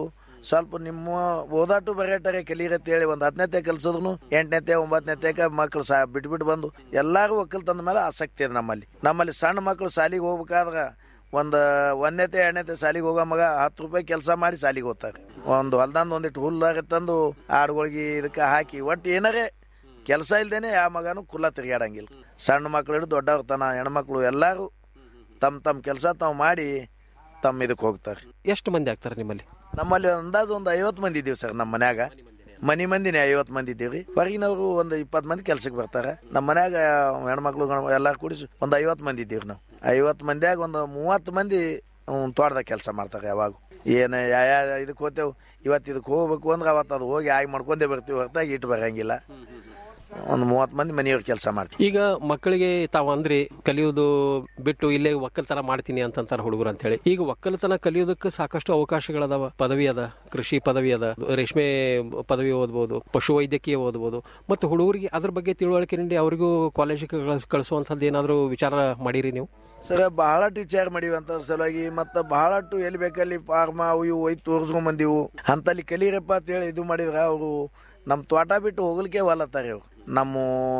ಸ್ವಲ್ಪ ನಿಮ್ಮ ಓದಾಟು ಬರೆಯಟರೆ ಕಲೀರತ್ ಹೇಳಿ ಒಂದು ಹತ್ತನೇತೆ ಕಲ್ಸಿದ್ರು ಎಂಟನೇತೆ ಒಂಬತ್ತನೇತೆ ಮಕ್ಕಳು ಸಾ ಬಿಟ್ಟು ಬಿಟ್ಟು ಬಂದು ಎಲ್ಲಾರು ಒಕ್ಕಲ್ತನ ಮೇಲೆ ಆಸಕ್ತಿ ಇದೆ ನಮ್ಮಲ್ಲಿ ನಮ್ಮಲ್ಲಿ ಸಣ್ಣ ಮಕ್ಕಳು ಶಾಲಿಗೆ ಹೋಗ್ಬೇಕಾದ್ರೆ ಒಂದು ಒಂದನೇತೆ ಎರಡನೇತೆ ಶಾಲಿಗೆ ಹೋಗೋ ಮಗ ಹತ್ತು ರೂಪಾಯಿ ಕೆಲಸ ಮಾಡಿ ಶಾಲಿಗೆ ಹೋಗ್ತಾರೆ ಒಂದು ಹೊಲ್ದಂದು ಒಂದಿಟ್ಟು ಹುಲ್ಲಾಗ ತಂದು ಆಡುಗಳಿಗೆ ಇದಕ್ಕೆ ಹಾಕಿ ಒಟ್ಟು ಏನಾರೇ ಕೆಲಸ ಇಲ್ದೇನೆ ಯಾವ ಮಗನೂ ಕುಲ್ಲ ತಿರುಗಾಡಂಗಿಲ್ಲ ಸಣ್ಣ ಮಕ್ಳು ಹಿಡಿದು ದೊಡ್ಡವ್ರ ತನ ಹೆಣ್ಮಕ್ಳು ಎಲ್ಲರೂ ತಮ್ಮ ತಮ್ಮ ಕೆಲಸ ತಾವು ಮಾಡಿ ತಮ್ಮ ಇದಕ್ಕೆ ಹೋಗ್ತಾರೆ ಎಷ್ಟು ಮಂದಿ ಆಗ್ತಾರೆ ನಿಮ್ಮಲ್ಲಿ ನಮ್ಮಲ್ಲಿ ಅಂದಾಜು ಒಂದು ಐವತ್ತು ಮಂದಿ ಇದ್ದೀವಿ ಸರ್ ನಮ್ಮ ಮನ್ಯಾಗ ಮನಿ ಮಂದಿನೇ ಐವತ್ತು ಮಂದಿ ಇದ್ದೀವಿ ಹೊರಗಿನವರು ಒಂದು ಇಪ್ಪತ್ತು ಮಂದಿ ಕೆಲ್ಸಕ್ಕೆ ಬರ್ತಾರೆ ನಮ್ಮ ಮನ್ಯಾಗ ಹೆಣ್ಮಕ್ಳು ಗಣ ಎಲ್ಲಾರು ಕೂಡಿಸಿ ಒಂದು ಐವತ್ತು ಮಂದಿ ಇದ್ದೀವಿ ನಾವು ಐವತ್ತು ಮಂದಿಯಾಗ ಒಂದು ಮೂವತ್ತು ಮಂದಿ ತೋಟದಾಗ ಕೆಲಸ ಮಾಡ್ತಾರೆ ಯಾವಾಗ ಏನು ಯಾವ ಇದಕ್ಕೆ ಹೋಗ್ತೇವೆ ಇವತ್ತು ಇದಕ್ಕೆ ಹೋಗ್ಬೇಕು ಅಂದ್ರೆ ಅವತ್ತು ಅದು ಹೋಗಿ ಆಗಿ ಮಾಡ್ಕೊಂಡೇ ಬರ್ತೀವಿ ಹೊರತಾಗಿ ಇಟ್ಟು ಬರಂಗಿಲ್ಲ ಒಂದು ಮೂವತ್ತು ಮಂದಿ ಮನೆಯವ್ರ ಕೆಲಸ ಮಾಡ್ತೀವಿ ಈಗ ಮಕ್ಕಳಿಗೆ ತಾವು ಅಂದ್ರಿ ಕಲಿಯೋದು ಬಿಟ್ಟು ಇಲ್ಲೇ ಒಕ್ಕಲ್ತನ ಮಾಡ್ತೀನಿ ಅಂತಂತಾರ ಹುಡುಗರು ಅಂತ ಹೇಳಿ ಈಗ ಒಕ್ಕಲ್ತನ ಕಲಿಯೋದಕ್ಕೆ ಸಾಕಷ್ಟು ಅವಕಾಶಗಳದಾವ ಪದವಿ ಅದ ಕೃಷಿ ಪದವಿ ಅದ ರೇಷ್ಮೆ ಪದವಿ ಓದ್ಬೋದು ಪಶು ವೈದ್ಯಕೀಯ ಓದ್ಬೋದು ಮತ್ತು ಹುಡುಗರಿಗೆ ಅದ್ರ ಬಗ್ಗೆ ತಿಳುವಳಿಕೆ ನೀಡಿ ಅವರಿಗೂ ಕಾಲೇಜಿಗೆ ಕಳಿಸುವಂಥದ್ದು ಏನಾದರೂ ವಿಚಾರ ಮಾಡಿರಿ ನೀವು ಸರ್ ಬಹಳ ಟೀಚರ್ ಮಾಡಿವಿ ಅಂತ ಸಲುವಾಗಿ ಮತ್ತೆ ಬಹಳಟ್ಟು ಎಲ್ಲಿ ಬೇಕಲ್ಲಿ ಫಾರ್ಮ ಅವು ಇವು ಒಯ್ದು ತೋರಿಸ್ಕೊಂಡ್ ಬಂದಿವು ಅಂತಲ್ಲಿ ಕಲೀರಪ್ಪ ಅಂತ ಹೇಳಿ ಇದು ಮಾಡಿದ್ರ ಅವರು ನಮ್ಮ ತೋಟ ಬಿಟ್ಟು ಹೋಗ್ಲಿಕ್ಕೆ ಹೊಲತ್ತಾರೆ ಇವ್ರು ನಮ್ಮ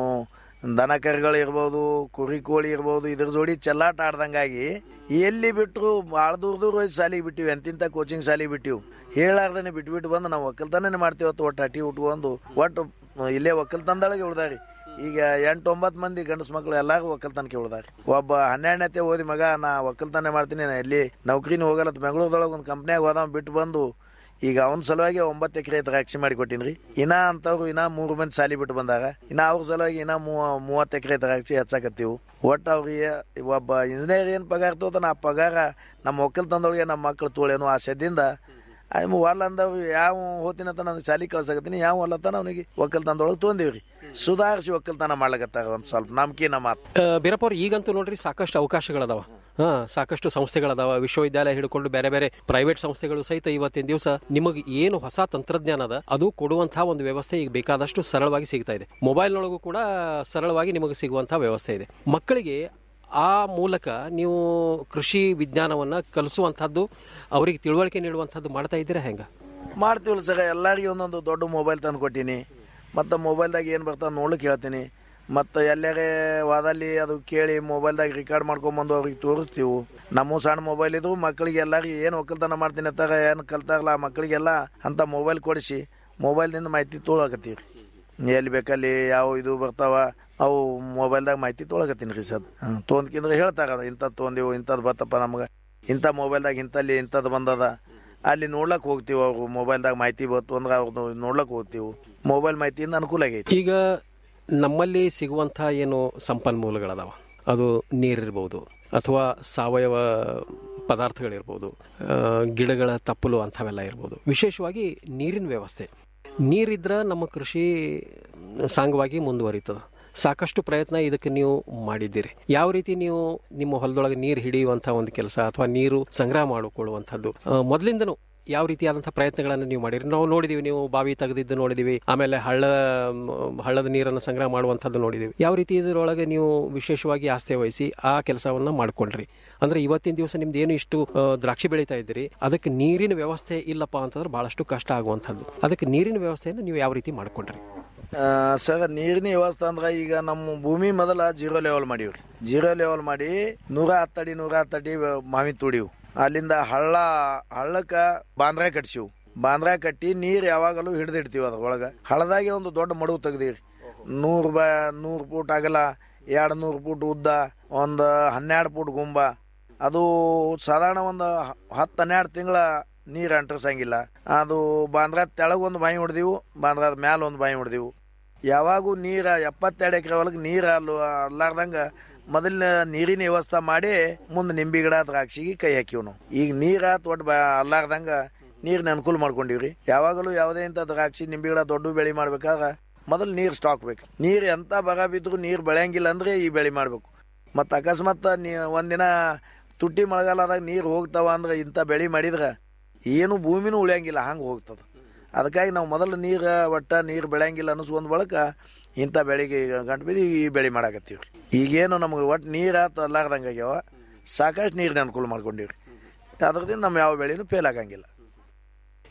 ದನ ಕರುಗಳು ಇರ್ಬೋದು ಕುರಿ ಕೋಳಿ ಇರ್ಬೋದು ಇದ್ರ ಜೋಡಿ ಚೆಲ್ಲಾಟ ಆಡ್ದಂಗಾಗಿ ಎಲ್ಲಿ ಬಿಟ್ಟರು ಭಾಳ ದೂರ ದೂರ ಹೋಗಿ ಶಾಲಿಗೆ ಬಿಟ್ಟಿವಿ ಎಂತಿಂತ ಕೋಚಿಂಗ್ ಶಾಲಿಗೆ ಬಿಟ್ಟಿವು ಹೇಳಾರ್ದನೆ ಬಿಟ್ಬಿಟ್ಟು ಬಂದು ನಾವು ಒಕ್ಕಲ್ತನೇ ಮಾಡ್ತೀವಿ ಹೊತ್ತು ಒಟ್ಟು ಅಟಿ ಉಟ್ಕೊಂಡು ಒಟ್ಟು ಇಲ್ಲೇ ಒಕ್ಕಲ್ತನದೊಳಗೆ ಉಳ್ದಾರಿ ಈಗ ಎಂಟು ಒಂಬತ್ತು ಮಂದಿ ಗಂಡಸ್ ಮಕ್ಳು ಎಲ್ಲಾರು ಒಕ್ಕಲ್ತನಕ್ಕೆ ಉಳ್ದಾರ ಒಬ್ಬ ಹನ್ನೆರಡನೇತೆ ಓದಿ ಮಗ ನಾ ಒಕ್ಕಲ್ತನ ಮಾಡ್ತೀನಿ ನಾ ಎಲ್ಲಿ ನೌಕರಿನ ಹೋಗಲ್ಲ ಬೆಂಗಳೂರದೊಳಗೆ ಒಂದು ಕಂಪ್ನ್ಯಾಗ ಹೋದ ಬಿಟ್ಟು ಬಂದು ಈಗ ಅವನ ಸಲುವಾಗಿ ಒಂಬತ್ತು ಎಕರೆ ದ್ರಾಕ್ಷಿ ಮಾಡಿ ಕೊಟ್ಟಿನ್ರಿ ಇನ್ನ ಅಂತವ್ರು ಇನ್ನ ಮೂರು ಮಂದಿ ಸಾಲಿ ಬಿಟ್ಟು ಬಂದಾಗ ಇನ್ನ ಅವ್ರ ಸಲುವಾಗಿ ಇನ್ನ ಮೂವತ್ತು ಎಕರೆ ದ್ರಾಕ್ಷಿ ಹೆಚ್ಚಾಕತ್ತೀವಿ ಒಟ್ಟು ಅವ್ರಿಗೆ ಒಬ್ಬ ಇಂಜಿನಿಯರ್ ಏನು ಪಗಾರ ತೋತಾನ ಆ ಪಗಾರ ನಮ್ಮ ಒಕ್ಕಲ್ತನದೊಳಗೆ ನಮ್ಮ ಮಕ್ಕಳು ತೋಳೇನು ಆ ಸದ್ದಿಂದ ಅಯ್ಯ ಹೊಲ ಅಂದವ್ ಯಾವ ಹೋತಿನಂತ ನಾನು ಶಾಲಿ ಕಳ್ಸಕತ್ತೀನಿ ಯಾವ ಹೊಲತನ ಅವನಿಗೆ ಒಕ್ಕಲ್ತನದೊಳಗೆ ತೊಂದಿವ್ರಿ ಸುಧಾರಿಸಿ ಒಕ್ಕಲ್ತನ ಮಾಡ್ಲಕತ್ತಾರ ಒಂದು ಸ್ವಲ್ಪ ನಂಬಿಕೆ ಮಾತು ಬೀರಪ್ಪ ಅವ್ರು ಈಗಂತೂ ನೋಡ್ರಿ ಸಾಕಷ್ಟು ಅವಕಾಶಗಳದಾವ ಹಾ ಸಾಕಷ್ಟು ಸಂಸ್ಥೆಗಳದಾವ ವಿಶ್ವವಿದ್ಯಾಲಯ ಹಿಡ್ಕೊಂಡು ಬೇರೆ ಬೇರೆ ಪ್ರೈವೇಟ್ ಸಂಸ್ಥೆಗಳು ಸಹಿತ ಇವತ್ತಿನ ದಿವಸ ನಿಮಗೆ ಏನು ಹೊಸ ತಂತ್ರಜ್ಞಾನ ಅದ ಅದು ಕೊಡುವಂತಹ ಒಂದು ವ್ಯವಸ್ಥೆ ಈಗ ಬೇಕಾದಷ್ಟು ಸರಳವಾಗಿ ಸಿಗ್ತಾ ಇದೆ ಮೊಬೈಲ್ನೊಳಗೂ ಕೂಡ ಸರಳವಾಗಿ ನಿಮಗೆ ಸಿಗುವಂತಹ ವ್ಯವಸ್ಥೆ ಇದೆ ಮಕ್ಕಳಿಗೆ ಆ ಮೂಲಕ ನೀವು ಕೃಷಿ ವಿಜ್ಞಾನವನ್ನ ಕಲಿಸುವಂತಹದ್ದು ಅವರಿಗೆ ತಿಳುವಳಿಕೆ ನೀಡುವಂಥದ್ದು ಮಾಡ್ತಾ ಇದ್ದೀರಾ ಹೆಂಗ ಮಾಡ್ತೀವಲ್ಲ ಸರ್ ಎಲ್ಲರಿಗೂ ಒಂದೊಂದು ದೊಡ್ಡ ಮೊಬೈಲ್ ತಂದು ಕೊಟ್ಟೀನಿ ಮತ್ತು ಮೊಬೈಲ್ದಾಗ ಏನು ಬರ್ತಾವ ನೋಡ್ಲಿಕ್ಕೆ ಹೇಳ್ತೀನಿ ಮತ್ತು ಎಲ್ಲರೇ ವಾದಲ್ಲಿ ಅದು ಕೇಳಿ ಮೊಬೈಲ್ದಾಗ ರೆಕಾರ್ಡ್ ಮಾಡ್ಕೊಂಬಂದು ಅವ್ರಿಗೆ ತೋರಿಸ್ತೀವಿ ನಮ್ಮ ಸಣ್ಣ ಮೊಬೈಲ್ ಇದ್ರು ಮಕ್ಕಳಿಗೆ ಎಲ್ಲರಿಗೆ ಏನು ಒಕ್ಕಲ್ತನ ಮಾಡ್ತೀನಿ ಅಂತಾರ ಏನು ಕಲ್ತಾರಲ್ಲ ಆ ಮಕ್ಕಳಿಗೆಲ್ಲ ಅಂತ ಮೊಬೈಲ್ ಕೊಡಿಸಿ ಮೊಬೈಲ್ನಿಂದ ಮಾಹಿತಿ ತೊಗೊಳಕತ್ತೀವಿ ಎಲ್ಲಿ ಬೇಕಲ್ಲಿ ಯಾವ ಇದು ಬರ್ತಾವ ಅವು ಮೊಬೈಲ್ದಾಗ ಮಾಹಿತಿ ತೊಗೊಳಕತ್ತೀನಿ ರೀ ಸದ್ ತೊಂದ್ಕಿಂದ್ರೆ ಹೇಳ್ತಾರ ಇಂಥದ್ದು ತೊಂದಿವು ಇಂಥದ್ದು ಬರ್ತಪ್ಪ ನಮ್ಗೆ ಇಂಥ ಮೊಬೈಲ್ದಾಗ ಇಂಥಲ್ಲಿ ಇಂಥದ್ದು ಬಂದದ ಅಲ್ಲಿ ನೋಡ್ಲಕ್ ಹೋಗ್ತೀವಿ ಅವ್ರು ಮೊಬೈಲ್ದಾಗ ಮಾಹಿತಿ ಬಂತು ಅಂದ್ರೆ ಅವ್ರದ್ದು ನೋಡ್ಲಕ್ ಹೋಗ್ತೀವಿ ಮೊಬೈಲ್ ಮಾಹಿತಿಯಿಂದ ಅನುಕೂಲ ಆಗೈತಿ ಈಗ ನಮ್ಮಲ್ಲಿ ಸಿಗುವಂತಹ ಏನು ಸಂಪನ್ಮೂಲಗಳದಾವ ಅದು ನೀರಿರ್ಬೋದು ಅಥವಾ ಸಾವಯವ ಪದಾರ್ಥಗಳಿರ್ಬೋದು ಆ, ಗಿಡಗಳ ತಪ್ಪಲು ಅಂಥವೆಲ್ಲ ಇರ್ಬೋದು ವಿಶೇಷವಾಗಿ ನೀರಿನ ವ್ಯವಸ್ಥೆ ನೀರಿದ್ರೆ ನಮ್ಮ ಕೃಷಿ ಸಾಂಗವಾಗಿ ಮುಂದುವರಿತದೆ ಸಾಕಷ್ಟು ಪ್ರಯತ್ನ ಇದಕ್ಕೆ ನೀವು ಮಾಡಿದ್ದೀರಿ ಯಾವ ರೀತಿ ನೀವು ನಿಮ್ಮ ಹೊಲದೊಳಗೆ ನೀರು ಹಿಡಿಯುವಂಥ ಒಂದು ಕೆಲಸ ಅಥವಾ ನೀರು ಸಂಗ್ರಹ ಮಾಡಿಕೊಳ್ಳುವಂಥದ್ದು ಆ, ಮೊದಲಿಂದನೂ ಯಾವ ರೀತಿಯಾದಂಥ ಪ್ರಯತ್ನಗಳನ್ನು ನೀವು ಮಾಡಿರಿ ನಾವು ನೋಡಿದೀವಿ ನೀವು ಬಾವಿ ತೆಗೆದಿದ್ದು ನೋಡಿದೀವಿ ಆಮೇಲೆ ಹಳ್ಳ ಮ್, ಹಳ್ಳದ ನೀರನ್ನು ಸಂಗ್ರಹ ಮಾಡುವಂಥದ್ದು ನೋಡಿದೀವಿ ಯಾವ ರೀತಿ ಇದರೊಳಗೆ ನೀವು ವಿಶೇಷವಾಗಿ ಆಸ್ಥೆ ವಹಿಸಿ ಆ ಕೆಲಸವನ್ನ ಮಾಡ್ಕೊಂಡ್ರಿ ಅಂದ್ರೆ ಇವತ್ತಿನ ದಿವಸ ನಿಮ್ದು ಏನು ಇಷ್ಟು ಆ, ದ್ರಾಕ್ಷಿ ಬೆಳೀತಾ ಇದ್ದೀರಿ ಅದಕ್ಕೆ ನೀರಿನ ವ್ಯವಸ್ಥೆ ಇಲ್ಲಪ್ಪ ಅಂತಂದ್ರೆ ಬಹಳಷ್ಟು ಕಷ್ಟ ಆಗುವಂಥದ್ದು ಅದಕ್ಕೆ ನೀರಿನ ವ್ಯವಸ್ಥೆಯನ್ನು ನೀವು ಯಾವ ರೀತಿ ಮಾಡ್ಕೊಂಡ್ರಿ ಆ, ಸರ್ ನೀರಿನ ವ್ಯವಸ್ಥೆ ಅಂದ್ರೆ ಈಗ ನಮ್ಮ ಭೂಮಿ ಮೊದಲ ಜೀರೋ ಲೆವೆಲ್ ಮಾಡೀವ್ರಿ ಜೀರೋ ಲೆವೆಲ್ ಮಾಡಿ ನೂರ ಹತ್ತಡಿ ನೂರ ಹತ್ತಡಿ ಮಾವಿ ತುಡಿವು ಅಲ್ಲಿಂದ ಹಳ್ಳ ಹಳ್ಳಕ್ಕ ಬಾಂದ್ರ ಕಟ್ಸಿವು ಬಾಂದ್ರ ಕಟ್ಟಿ ನೀರ್ ಯಾವಾಗಲೂ ಹಿಡಿದಿಡ್ತೀವಿ ಅದ್ರೊಳಗ ಹಳ್ಳದಾಗೆ ಒಂದು ದೊಡ್ಡ ಮಡುವು ತೆಗ್ದೀವಿ ನೂರು ಬ ನೂರು ಫೂಟ್ ಆಗಲ್ಲ ಎರಡು ನೂರು ಫೂಟ್ ಉದ್ದ ಒಂದು ಹನ್ನೆರಡು ಫೂಟ್ ಗುಂಬ ಅದು ಸಾಧಾರಣ ಒಂದು ಹತ್ತು ಹನ್ನೆರಡು ತಿಂಗಳ ನೀರು ಅಂಟರ್ಸಂಗಿಲ್ಲ ಅದು ಬಾಂದ್ರ ತೆಳಗ್ ಒಂದು ಬಾಯಿ ಹೊಡೆದಿವು ಬಾಂದ್ರದ ಮ್ಯಾಲ ಒಂದು ಬಾಯಿ ಹೊಡೆದಿವು ಯಾವಾಗೂ ನೀರ ಎಪ್ಪತ್ತೆರಡು ಎಕರೆ ಹೊಲಕ್ಕೆ ನೀರು ಅಲ್ಲು ಅಲ್ಲಾರ್ದಂಗ ಮೊದಲಿನ ನೀರಿನ ವ್ಯವಸ್ಥೆ ಮಾಡಿ ಮುಂದೆ ನಿಂಬೆ ಗಿಡ ದ್ರಾಕ್ಷಿಗೆ ಕೈ ಹಾಕಿವ್ ನಾವು ಈಗ ನೀರ ದೊಡ್ಡ ಬ ಅಲ್ಲಾರ್ದಂಗ ನೀರಿನ ಅನುಕೂಲ ಮಾಡ್ಕೊಂಡಿವ್ರಿ ಯಾವಾಗಲೂ ಯಾವುದೇ ಇಂಥ ದ್ರಾಕ್ಷಿ ನಿಂಬೆ ಗಿಡ ದೊಡ್ಡ ಬೆಳೆ ಮಾಡ್ಬೇಕಾದ್ರೆ ಮೊದಲು ನೀರು ಸ್ಟಾಕ್ ಬೇಕು ನೀರು ಎಂತ ಬರ ಬಿದ್ರು ನೀರು ಬೆಳೆಯಂಗಿಲ್ಲ ಅಂದ್ರೆ ಈ ಬೆಳೆ ಮಾಡ್ಬೇಕು ಮತ್ತು ಅಕಸ್ಮಾತ್ ನೀ ಒಂದಿನ ತುಟ್ಟಿ ಮಳೆಗಾಲದಾಗ ನೀರು ಹೋಗ್ತಾವ ಅಂದ್ರೆ ಇಂಥ ಬೆಳೆ ಮಾಡಿದ್ರೆ ಏನು ಭೂಮಿನೂ ಉಳಿಯಂಗಿಲ್ಲ ಹಂಗೆ ಹೋಗ್ತದ ಅದಕ್ಕಾಗಿ ನಾವು ಮೊದಲು ನೀರು ಒಟ್ಟ ನೀರು ಬೆಳೆಯಂಗಿಲ್ಲ ಅನ್ನಿಸ್ಕೊಂಡ್ ಬಳಕ ಇಂಥ ಬೆಳೆಗೆ ಈಗ ಗಂಟು ಬಿದ್ದು ಈ ಬೆಳೆ ಮಾಡಾಕತ್ತೀವಿ ಈಗೇನು ನಮ್ಗೆ ಒಟ್ಟು ನೀರು ಆತ ಅಲ್ಲಾರ್ದಂಗೆ ಆಗ್ಯಾವ ಸಾಕಷ್ಟು ನೀರಿನ ಅನುಕೂಲ ಮಾಡ್ಕೊಂಡಿವ್ರಿ ಅದ್ರದಿಂದ ನಮ್ಮ ಯಾವ ಬೆಳೆನೂ ಫೇಲ್ ಆಗಂಗಿಲ್ಲ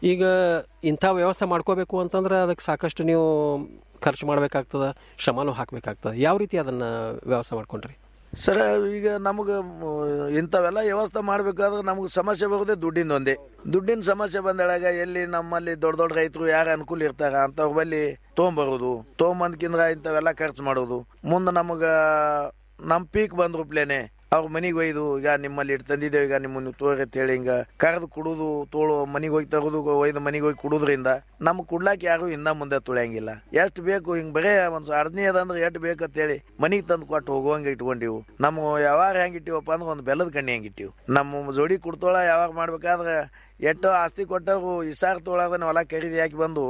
ಈಗ ಇಂಥ ವ್ಯವಸ್ಥೆ ಮಾಡ್ಕೋಬೇಕು ಅಂತಂದ್ರೆ ಅದಕ್ಕೆ ಸಾಕಷ್ಟು ನೀವು ಖರ್ಚು ಮಾಡಬೇಕಾಗ್ತದ ಶ್ರಮನೂ ಹಾಕಬೇಕಾಗ್ತದೆ ಯಾವ ರೀತಿ ಅದನ್ನ ವ್ಯವಸ್ಥೆ ಮಾಡ್ಕೊಂಡ್ರಿ ಸರ್ ಈಗ ನಮಗೆ ಇಂಥವೆಲ್ಲ ವ್ಯವಸ್ಥೆ ಮಾಡಬೇಕಾದ್ರೆ ನಮಗೆ ಸಮಸ್ಯೆ ಬರೋದೇ ದುಡ್ಡಿಂದ ಒಂದೇ ದುಡ್ಡಿನ ಸಮಸ್ಯೆ ಬಂದಳಾಗ ಎಲ್ಲಿ ನಮ್ಮಲ್ಲಿ ದೊಡ್ಡ ದೊಡ್ಡ ರೈತರು ಯಾರು ಅನುಕೂಲ ಇರ್ತಾರ ಅಂಥವ್ರ ಬಲ್ಲಿ ತೊಗೊಂಬರೋದು ತೊಗೊಂಬಂದ್ಕಿಂದ್ರ ಇಂಥವೆಲ್ಲ ಖರ್ಚು ಮಾಡೋದು ಮುಂದೆ ನಮಗೆ ನಮ್ಮ ಪೀಕ್ ಬಂದ ರೂಪ್ಲೇನೆ ಅವ್ರ ಮನೆಗೆ ಒಯ್ದು ಈಗ ನಿಮ್ಮಲ್ಲಿ ಇಟ್ಟು ತಂದಿದ್ದೇವೆ ಈಗ ನಿಮ್ಮನ್ನು ತೋರಿ ಅಂತ ಹೇಳಿ ಹಿಂಗ ಕರೆದು ಕುಡುದು ತೋಳು ಮನೆಗೆ ಹೋಗಿ ತರೋದು ಒಯ್ದು ಮನೆಗೆ ಹೋಗಿ ಕುಡುದ್ರಿಂದ ನಮ್ಗೆ ಕುಡ್ಲಾಕ್ ಯಾರು ಹಿಂದ ಮುಂದೆ ತುಳಿಯಂಗಿಲ್ಲ ಎಷ್ಟು ಬೇಕು ಹಿಂಗ್ ಬರೇ ಒಂದ್ ಅರ್ಧನೇ ಅದಂದ್ರೆ ಎಷ್ಟು ಬೇಕಂತೇಳಿ ಮನೆಗೆ ತಂದು ಕೊಟ್ಟು ಹೋಗುವಂಗೆ ಇಟ್ಕೊಂಡಿವು ನಮ್ಮ ಯಾವಾಗ ಹೆಂಗ್ ಇಟ್ಟಿವಪ್ಪ ಅಂದ್ರೆ ಒಂದು ಬೆಲ್ಲದ ಕಣ್ಣಿ ಹೆಂಗ್ ಇಟ್ಟಿವು ನಮ್ಮ ಜೋಡಿ ಕುಡ್ತೋಳ ಯಾವಾಗ ಮಾಡ್ಬೇಕಾದ್ರೆ ಎಷ್ಟೋ ಆಸ್ತಿ ಕೊಟ್ಟವು ಇಸಾರ್ ತೊಳದನ್ನ ಹೊಲ ಖರೀದಿ ಹಾಕಿ ಬಂದು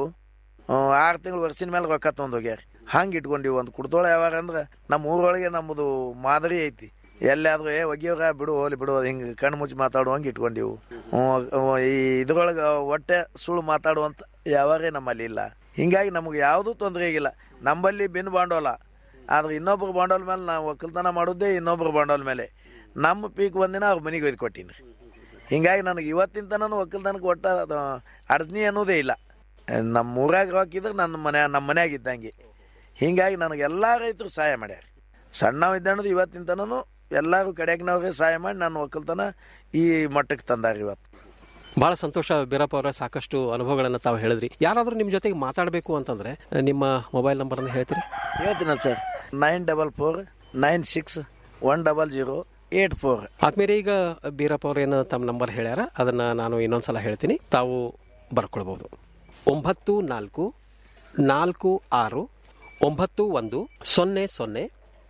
ಆರು ತಿಂಗಳು ವರ್ಷದ ಮೇಲೆ ರೊಕ್ಕ ತೊಗೊಂಡು ಹೋಗ್ಯಾರ ಹಂಗೆ ಇಟ್ಕೊಂಡಿವಿ ಒಂದು ಕುಡ್ತೋಳ ಯಾವಾಗ ಅಂದ್ರೆ ನಮ್ಮ ಊರೊಳಗೆ ನಮ್ಮದು ಮಾದರಿ ಐತಿ ಎಲ್ಲಾದ್ರೂ ಏ ಒಗ್ಗಿಯೋಗ ಬಿಡು ಹೋಲಿ ಬಿಡು ಹಿಂಗೆ ಕಣ್ಣು ಮುಚ್ಚಿ ಮಾತಾಡುವಂಗೆ ಇಟ್ಕೊಂಡಿವು ಹ್ಮ್, ಹ್ಮ್, ಈ ಇದ್ರೊಳಗೆ ಹೊಟ್ಟೆ ಸುಳ್ಳು ಮಾತಾಡುವಂತ ಯಾವಾರೇ ನಮ್ಮಲ್ಲಿ ಇಲ್ಲ ಹಿಂಗಾಗಿ ನಮಗೆ ಯಾವುದೂ ತೊಂದರೆ ಆಗಿಲ್ಲ ನಮ್ಮಲ್ಲಿ ಬಿನ್ ಬಾಂಡೋಲ ಆದ್ರೆ ಇನ್ನೊಬ್ರು ಬಾಂಡೋಲ್ ಮೇಲೆ ನಾವು ಒಕ್ಕಲ್ತನ ಮಾಡೋದೇ ಇನ್ನೊಬ್ರು ಬಾಂಡೋಲ್ ಮೇಲೆ ನಮ್ಮ ಪೀಕ್ ಒಂದಿನ ಅವ್ರ ಮನೆಗೆ ಒಯ್ದು ಕೊಟ್ಟೀನಿ ಹಿಂಗಾಗಿ ನನಗೆ ಇವತ್ತಿನ ತನಕ ಒಕ್ಕಲ್ತನಕ್ಕೆ ಒಟ್ಟ ಅದು ಅಡಚಣೆ ಅನ್ನೋದೇ ಇಲ್ಲ ನಮ್ಮ ಊರಾಗ ರೊಕ್ಕಿದ್ರೆ ನನ್ನ ಮನೆ ನಮ್ಮ ಮನ್ಯಾಗ ಇದ್ದಂಗೆ ಹಿಂಗಾಗಿ ನನಗೆ ಎಲ್ಲ ರೈತರು ಸಹಾಯ ಮಾಡ್ಯಾರ ಸಣ್ಣವ ಇದ್ದಣ್ಣದು ಇವತ್ತಿನ ತನೂ ಎಲ್ಲರೂ ಕಡೆಗಿನವ್ರಿಗೆ ಸಹಾಯ ಮಾಡಿ ನಾನು ಒಕ್ಕಲ್ತನ ಈ ಮಟ್ಟಕ್ಕೆ ತಂದಾರ ಇವತ್ತು ಬಹಳ ಸಂತೋಷ ಬೀರಪ್ಪ ಅವರ ಸಾಕಷ್ಟು ಅನುಭವಗಳನ್ನು ತಾವು ಹೇಳಿದ್ರಿ ಯಾರಾದರೂ ನಿಮ್ಮ ಜೊತೆಗೆ ಮಾತಾಡಬೇಕು ಅಂತಂದ್ರೆ ನಿಮ್ಮ ಮೊಬೈಲ್ ನಂಬರನ್ನು ಹೇಳ್ತೀರಿ ಹೇಳ್ತೀನಿ sir nine double four nine six one double zero eight four ಆದ್ಮೇಲೆ ಈಗ ಬೀರಪ್ಪ ಅವ್ರು ಏನು ತಮ್ಮ ನಂಬರ್ ಹೇಳ್ಯಾರ ಅದನ್ನ ನಾನು ಇನ್ನೊಂದ್ಸಲ ಹೇಳ್ತೀನಿ ತಾವು ಬರ್ಕೊಳ್ಬಹುದು ಒಂಬತ್ತು ನಾಲ್ಕು ನಾಲ್ಕು ಆರು ಒಂಬತ್ತು ಒಂದು ಸೊನ್ನೆ ಸೊನ್ನೆ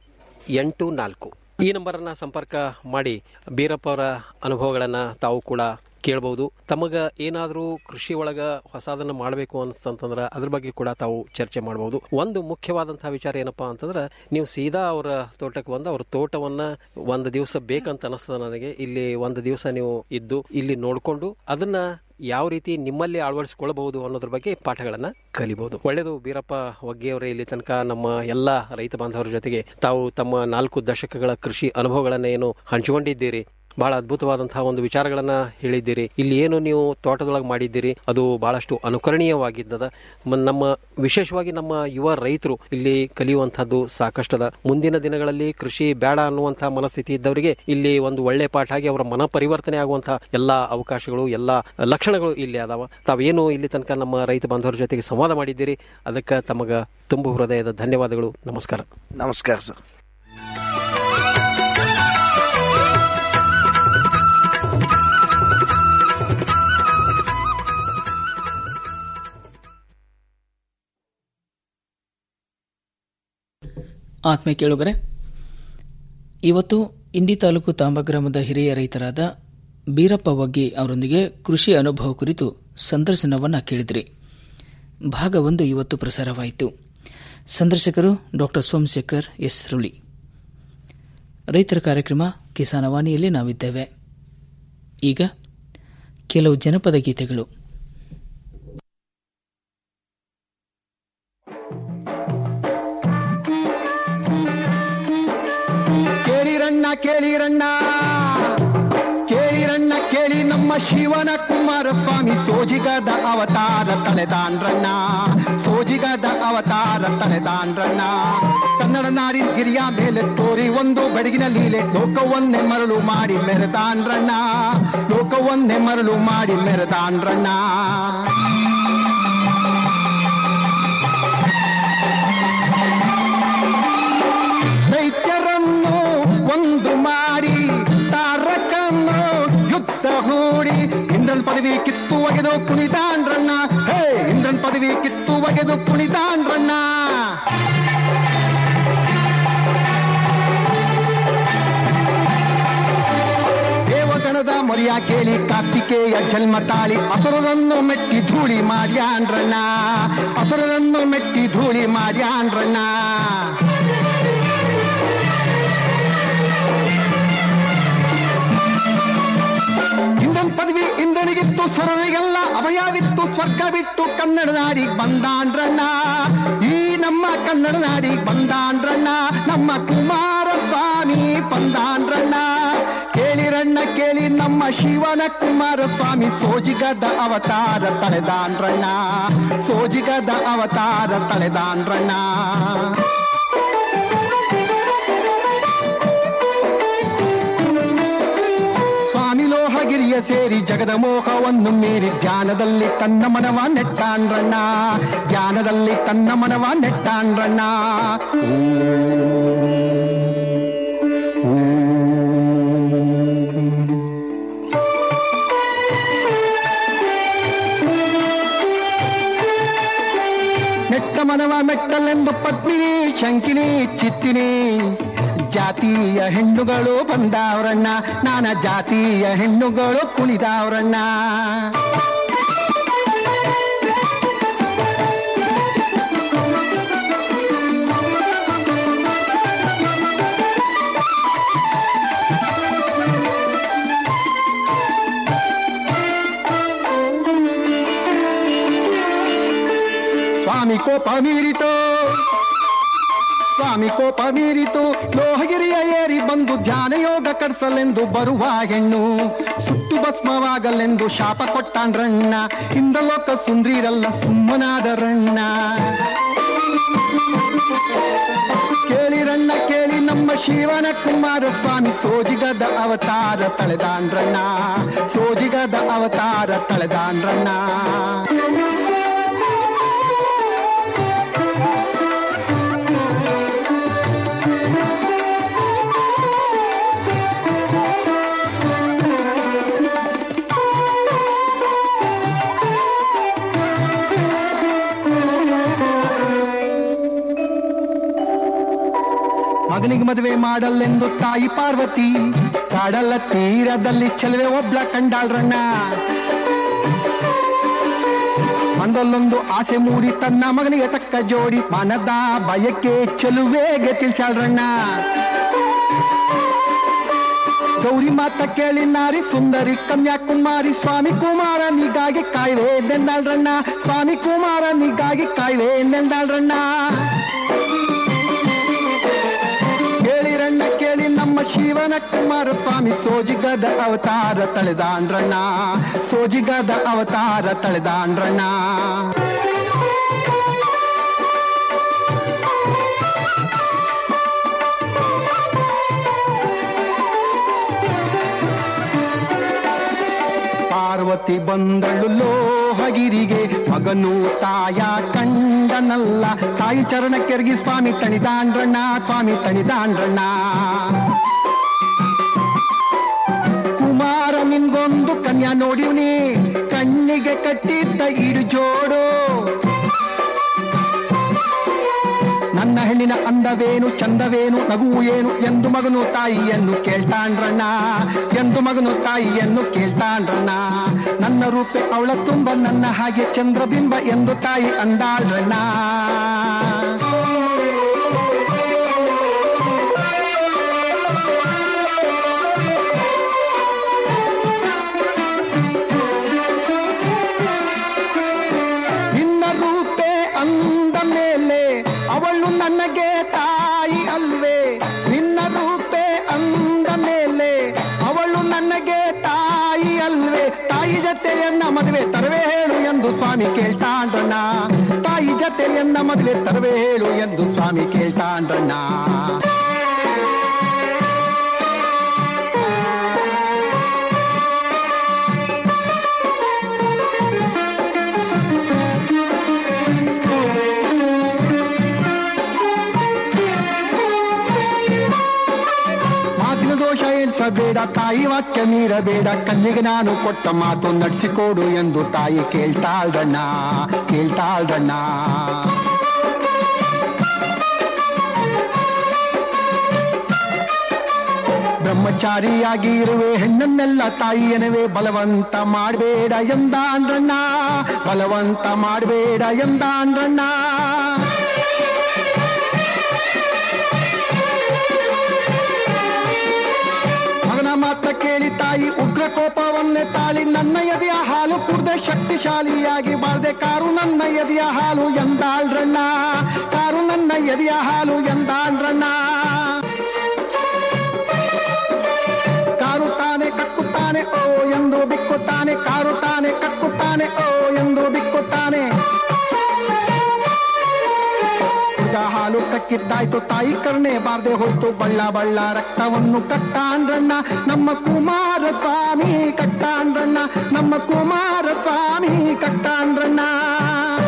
ಎಂಟು ನಾಲ್ಕು ಈ ನಂಬರನ್ನ ಸಂಪರ್ಕ ಮಾಡಿ ಬೀರಪ್ಪ ಅವರ ಅನುಭವಗಳನ್ನು ತಾವು ಕೂಡ ಕೇಳ್ಬೋದು ತಮಗ ಏನಾದರೂ ಕೃಷಿ ಒಳಗ ಹೊಸದನ್ನು ಮಾಡಬೇಕು ಅನ್ಸ್ತಂತಂದ್ರೆ ಅದ್ರ ಬಗ್ಗೆ ಕೂಡ ತಾವು ಚರ್ಚೆ ಮಾಡಬಹುದು ಒಂದು ಮುಖ್ಯವಾದಂತಹ ವಿಚಾರ ಏನಪ್ಪಾ ಅಂತಂದ್ರೆ ನೀವು ಸೀದಾ ಅವರ ತೋಟಕ್ಕೆ ಬಂದು ಅವ್ರ ತೋಟವನ್ನ ಒಂದು ದಿವಸ ಬೇಕಂತ ಅನಿಸ್ತದ ನನಗೆ ಇಲ್ಲಿ ಒಂದು ದಿವಸ ನೀವು ಇದ್ದು ಇಲ್ಲಿ ನೋಡ್ಕೊಂಡು ಅದನ್ನ ಯಾವ ರೀತಿ ನಿಮ್ಮಲ್ಲಿ ಅಳವಡಿಸಿಕೊಳ್ಳಬಹುದು ಅನ್ನೋದ್ರ ಬಗ್ಗೆ ಪಾಠಗಳನ್ನ ಕಲಿಬಹುದು ಒಳ್ಳೆಯದು ಬೀರಪ್ಪ ಒಗ್ಗೆಯವರೇ ಇಲ್ಲಿ ತನಕ ನಮ್ಮ ಎಲ್ಲ ರೈತ ಬಾಂಧವರ ಜೊತೆಗೆ ತಾವು ತಮ್ಮ ನಾಲ್ಕು ದಶಕಗಳ ಕೃಷಿ ಅನುಭವಗಳನ್ನ ಏನು ಹಂಚಿಕೊಂಡಿದ್ದೀರಿ ಬಹಳ ಅದ್ಭುತವಾದಂತಹ ಒಂದು ವಿಚಾರಗಳನ್ನ ಹೇಳಿದ್ದೀರಿ ಇಲ್ಲಿ ಏನು ನೀವು ತೋಟದೊಳಗೆ ಮಾಡಿದ್ದೀರಿ ಅದು ಬಹಳಷ್ಟು ಅನುಕರಣೀಯವಾಗಿದ್ದದ ಮ- ನಮ್ಮ ವಿಶೇಷವಾಗಿ ನಮ್ಮ ಯುವ ರೈತರು ಇಲ್ಲಿ ಕಲಿಯುವಂತಹದ್ದು ಸಾಕಷ್ಟದ ಮುಂದಿನ ದಿನಗಳಲ್ಲಿ ಕೃಷಿ ಬೇಡ ಅನ್ನುವಂತಹ ಮನಸ್ಥಿತಿ ಇದ್ದವರಿಗೆ ಇಲ್ಲಿ ಒಂದು ಒಳ್ಳೆ ಪಾಠ ಆಗಿ ಅವರ ಮನ ಪರಿವರ್ತನೆ ಆಗುವಂತಹ ಎಲ್ಲಾ ಅವಕಾಶಗಳು ಎಲ್ಲಾ ಲಕ್ಷಣಗಳು ಇಲ್ಲಿ ಅದಾವ ತಾವೇನು ಇಲ್ಲಿ ತನಕ ನಮ್ಮ ರೈತ ಬಾಂಧವರ ಜೊತೆಗೆ ಸಂವಾದ ಮಾಡಿದ್ದೀರಿ ಅದಕ್ಕೆ ತಮಗ ತುಂಬು ಹೃದಯದ ಧನ್ಯವಾದಗಳು ನಮಸ್ಕಾರ ನಮಸ್ಕಾರ ಸರ್ ಆತ್ಮೀಯ ಕೇಳುಗರೆ ಇವತ್ತು ಇಂಡಿ ತಾಲೂಕು ತಾಂಬ ಗ್ರಾಮದ ಹಿರಿಯ ರೈತರಾದ ಬೀರಪ್ಪ ವಗ್ಗಿ ಅವರೊಂದಿಗೆ ಕೃಷಿ ಅನುಭವ ಕುರಿತು ಸಂದರ್ಶನವನ್ನು ಕೇಳಿದ್ರಿ ಭಾಗ ಒಂದು ಇವತ್ತು ಪ್ರಸಾರವಾಯಿತು ಸಂದರ್ಶಕರು ಡಾಕ್ಟರ್ ಸೋಮಶೇಖರ್ ಎಸ್ ರುಳಿ ರೈತರ ಕಾರ್ಯಕ್ರಮ ಕಿಸಾನವಾಣಿಯಲ್ಲಿ ನಾವಿದ್ದೇವೆ ಈಗ ಕೆಲವು ಜನಪದ ಗೀತೆಗಳು ಕೇಳಿರಣ್ಣ ಕೇಳಿರಣ್ಣ ಕೇಳಿರಣ್ಣ ಕೇಳಿ ನಮ್ಮ ಶಿವನ ಕುಮಾರಸ್ವಾಮಿ ಸೋಜಿಗದ ಅವತಾರ ತಲೆದಾನ್ರಣ್ಣ ಸೋಜಿಗದ ಅವತಾರ ತಲೆದಾನ್ರಣ್ಣ ಕನ್ನಡ ನಾಡಿ ಗಿರಿಯ ಮೇಲೆ ತೋರಿ ಒಂದು ಬೆಳಗಿನ ಲೀಲೆ ಲೋಕವನ್ನೇ ಮರಳು ಮಾಡಿ ಮೆರೆದಾನ್ರಣ್ಣ ಲೋಕವನ್ನೇ ಮರಳು ಮಾಡಿ ಮೆರೆದಾನ್ರಣ್ಣ ದೈತ್ಯರನ್ನು ಒಂದು ಮಾಡಿ ತಾರಕನ್ನು ಯುದ್ಧ ಹೂಡಿ ಇಂದ್ರನ್ ಪದವಿ ಕಿತ್ತು ಒಗೆದು ಕುಣಿದಾಂಡ್ರಣ್ಣ ಹೇ ಇಂದ್ರನ್ ಪದವಿ ಕಿತ್ತು ಒಗೆದು ಕುಣಿದಾಂಡ್ರಣ್ಣ ದೇವಗಣದ ಮೊರಿಯ ಕೇಳಿ ಕಾರ್ತಿಕೇಯ ಜನ್ಮ ತಾಳಿ ಅಸುರರನ್ನು ಮೆಟ್ಟಿ ಧೂಳಿ ಮಾಡ್ಯಾಂಡ್ರಣ್ಣ ಅಸುರರನ್ನು ಮೆಟ್ಟಿ ಧೂಳಿ ಮಾಡ್ಯಾಂಡ್ರಣ್ಣ ಇಂದ್ರನ್ ಪದವಿ ಇಂದ್ರನಿಗಿತ್ತು ಸುರರಿಗೆಲ್ಲ ಅಭಯವಿತ್ತು ಸ್ವರ್ಗ ಬಿಟ್ಟು ಕನ್ನಡ ನಾಡಿಗೆ ಬಂದಾಂಡ್ರಣ್ಣ ಈ ನಮ್ಮ ಕನ್ನಡ ನಾಡಿಗೆ ಬಂದಾಂಡ್ರಣ್ಣ ನಮ್ಮ ಕುಮಾರಸ್ವಾಮಿ ಬಂದಾಂಡ್ರಣ್ಣ ಕೇಳಿರ ಕೇಳಿರಣ್ಣ ಕೇಳಿ ನಮ್ಮ ಶಿವನ ಕುಮಾರ ಸ್ವಾಮಿ ಸೋಜಿಗದ ಅವತಾರ ತಳೆದಾನ್ರಣ್ಣ ಸೋಜಿಗದ ಅವತಾರ ತಳೆದಾನ್ರಣ್ಣ ಸ್ವಾಮಿ ಲೋಹಗಿರಿಯ ಸೇರಿ ಜಗದ ಮೋಹವನ್ನು ಮೀರಿ ಧ್ಯಾನದಲ್ಲಿ ತನ್ನ ಮನವ ನೆಟ್ಟಾನ್ರಣ್ಣ ಧ್ಯಾನದಲ್ಲಿ ತನ್ನ ಮನವ ನೆಟ್ಟಾನ್ರಣ್ಣ ನೆಟ್ಟ ಮನವ ಮೆಟ್ಟಲೆಂದು ಪತ್ನಿನಿ ಶಂಕಿನಿ ಚಿತ್ತಿನಿ ಜಾತಿಯ ಹೆಣ್ಣುಗಳು ಬಂದಾವ್ರಣ್ಣ ನಾನ ಜಾತಿಯ ಹೆಣ್ಣುಗಳು ಕುಣಿದಾವ್ರಣ್ಣ ಸ್ವಾಮಿ ಕೋಪ ಮೀರಿತು ಸ್ವಾಮಿ ಕೋಪ ಮೀರಿತು ಲೋಹಗಿರಿಯ ಏರಿ ಬಂದು ಧ್ಯಾನ ಯೋಗ ಕಟ್ಸಲೆಂದು ಬರುವ ಹೆಣ್ಣು ಸುಟ್ಟು ಭಸ್ಮವಾಗಲೆಂದು ಶಾಪ ಕೊಟ್ಟಾನ್ರಣ್ಣ ಇಂದಲೋಕ ಸುಂದ್ರಿರಲ್ಲ ಸುಮ್ಮನಾದರಣ್ಣ ಕೇಳಿರಣ್ಣ ಕೇಳಿ ನಮ್ಮ ಶಿವನ ಕುಮಾರ ಸ್ವಾಮಿ ಸೋಜಿಗದ ಅವತಾರ ತಳೆದಾನ್ರಣ್ಣ ಸೋಜಿಗದ ಅವತಾರ ತಳೆದಾನ್ರಣ್ಣ ಮಗನಿಗೆ ಮದುವೆ ಮಾಡಲೆಂದು ತಾಯಿ ಪಾರ್ವತಿ ಕಾಡಲ ತೀರದಲ್ಲಿ ಚೆಲುವೆ ಒಬ್ಳ ಕಂಡಾಳ್ರಣ್ಣ ಒಂದಲ್ಲೊಂದು ಆಸೆ ಮೂಡಿ ತನ್ನ ಮಗನಿಗೆ ತಕ್ಕ ಜೋಡಿ ಮನದ ಭಯಕ್ಕೆ ಚೆಲುವೆಗೆ ತಿಳಿಸಾಳ್ರಣ್ಣ ಗೌರಿ ಮಾತ ಕೇಳಿ ನಾರಿ ಸುಂದರಿ ಕನ್ಯಾಕುಮಾರಿ ಸ್ವಾಮಿ ಕುಮಾರನಿಗಾಗಿ ಕಾಯ್ವೆ ನೆಂದಾಳ್ರಣ್ಣ ಸ್ವಾಮಿ ಕುಮಾರನಿಗಾಗಿ ಕಾಯ್ವೆ ನೆಂದಾಳ್ರಣ್ಣ ಕೇಳಿರಣ್ಣ ಕೇಳಿ ನಮ್ಮ ಶಿವನ ಕುಮಾರ ಸ್ವಾಮಿ ಸೋಜಿಗದ ಅವತಾರ ತಳೆದಾನ್ರಣ್ಣ ಸೋಜಿಗದ ಅವತಾರ ತಳೆದಾನ್ರಣ್ಣ ಪಾರ್ವತಿ ಬಂದಳು ಲೋಹಗಿರಿಗೆ ಮಗನು ತಾಯ ಕಂಡನಲ್ಲ ತಾಯಿ ಚರಣ ಕೆರಗಿ ಸ್ವಾಮಿ ತಣಿದಾಂಡ್ರಣ್ಣ ಸ್ವಾಮಿ ತಣಿದಾಂಡ್ರಣ್ಣ ಕುಮಾರ ನಿನ್ಗೊಂದು ಕನ್ಯಾ ನೋಡಿವ್ನಿ ಕಣ್ಣಿಗೆ ಕಟ್ಟಿದ್ದ ಇಡು ಜೋಡು ನನ್ನ ಹೆಣ್ಣಿನ ಅಂದವೇನು ಚಂದವೇನು ನಗುವು ಏನು ಎಂದು ಮಗನು ತಾಯಿಯನ್ನು ಕೇಳ್ತಾಂಡ್ರಣ್ಣ ಎಂದು ಮಗನು ತಾಯಿಯನ್ನು ಕೇಳ್ತಾಂಡ್ರಣ್ಣ ನನ್ನ ರೂಪೆ ಅವಳ ತುಂಬ ನನ್ನ ಹಾಗೆ ಚಂದ್ರಬಿಂಬ ಎಂದು ತಾಯಿ ಅಂದಾಳ್ರಣ್ಣ ನಿನ್ನ ರೂಪೆ ಅಂದ ಮೇಲೆ ಅವಳು ನನಗೆ ತಾಯಿ ಅಲ್ವೇ ನಿನ್ನ ರೂಪೆ ಅಂದ ಮೇಲೆ ಅವಳು ನನಗೆ ತಾಯಿ ಅಲ್ವೇ ತಾಯಿ ಜೊತೆಯನ್ನ ಮದುವೆ ತರವೇ ಹೇಳು ಎಂದು ಸ್ವಾಮಿ ಕೇಳ್ತಾಂಡ್ರಣ್ಣ ತಾಯಿ ಜೊತೆಯನ್ನ ಮದುವೆ ತರವೇ ಹೇಳು ಎಂದು ಸ್ವಾಮಿ ಕೇಳ್ತಾಂಡ್ರಣ್ಣ ಮಾತಿನ ದೋಷ ಎಲ್ಸಬೇಡ ತಾಯಿ ವಾಕ್ಯ ಮೀರಬೇಡ ಕಣ್ಣಿಗೆ ನಾನು ಕೊಟ್ಟ ಮಾತು ನಡೆಸಿಕೊಡು ಎಂದು ತಾಯಿ ಕೇಳ್ತಾಳ್ದಣ್ಣ ಕೇಳ್ತಾಳ್ದಣ್ಣ ಬ್ರಹ್ಮಚಾರಿಯಾಗಿ ಇರುವೆ ಹೆಣ್ಣನ್ನೆಲ್ಲ ತಾಯಿಯನವೇ ಬಲವಂತ ಮಾಡಬೇಡ ಎಂದಾಂಡ್ರಣ್ಣ ಬಲವಂತ ಮಾಡಬೇಡ ಎಂದಾಂಡ್ರಣ್ಣ ಮಗನ ಮಾತ್ರ ಕೇಳಿ ತಾಯಿ ಉಗ್ರ ಕೋಪವನ್ನೇ ತಾಳಿ ನನ್ನ ಎದೆಯ ಹಾಲು ಕುಡ್ದೆ ಶಕ್ತಿಶಾಲಿಯಾಗಿ ಬಾಳ್ದೆ ಕಾರು ನನ್ನ ಎದೆಯ ಹಾಲು ಎಂದಾಳ್ರಣ್ಣ ಕಾರು ನನ್ನ ಎದೆಯ ಹಾಲು ಎಂದಾಳ್ರಣ್ಣ ಕಾರು ತಾನೆ ಬಿಕ್ಕುತ್ತಾನೆ ಓ ಎಂದು ಬಿಕ್ಕುತ್ತಾನೆ ಕಾರುತ್ತಾನೆ ಕಕ್ಕುತ್ತಾನೆ ಓ ಎಂದು ಬಿಕ್ಕುತ್ತಾನೆ ಹುಡುಗ ಹಾಲು ಕಕ್ಕಿದ್ದಾಯ್ತು ತಾಯಿ ಕರ್ಣೆ ಬಾರ್ದೆ ಹೋಯ್ತು ಬಳ್ಳ ಬಳ್ಳ ರಕ್ತವನ್ನು ಕಟ್ಟಾಂಡ್ರಣ್ಣ ನಮ್ಮ ಕುಮಾರ ಸ್ವಾಮಿ ಕಟ್ಟಾಂಡ್ರಣ್ಣ ನಮ್ಮ ಕುಮಾರ ಸ್ವಾಮಿ ಕಟ್ಟಾಂಡ್ರಣ್ಣ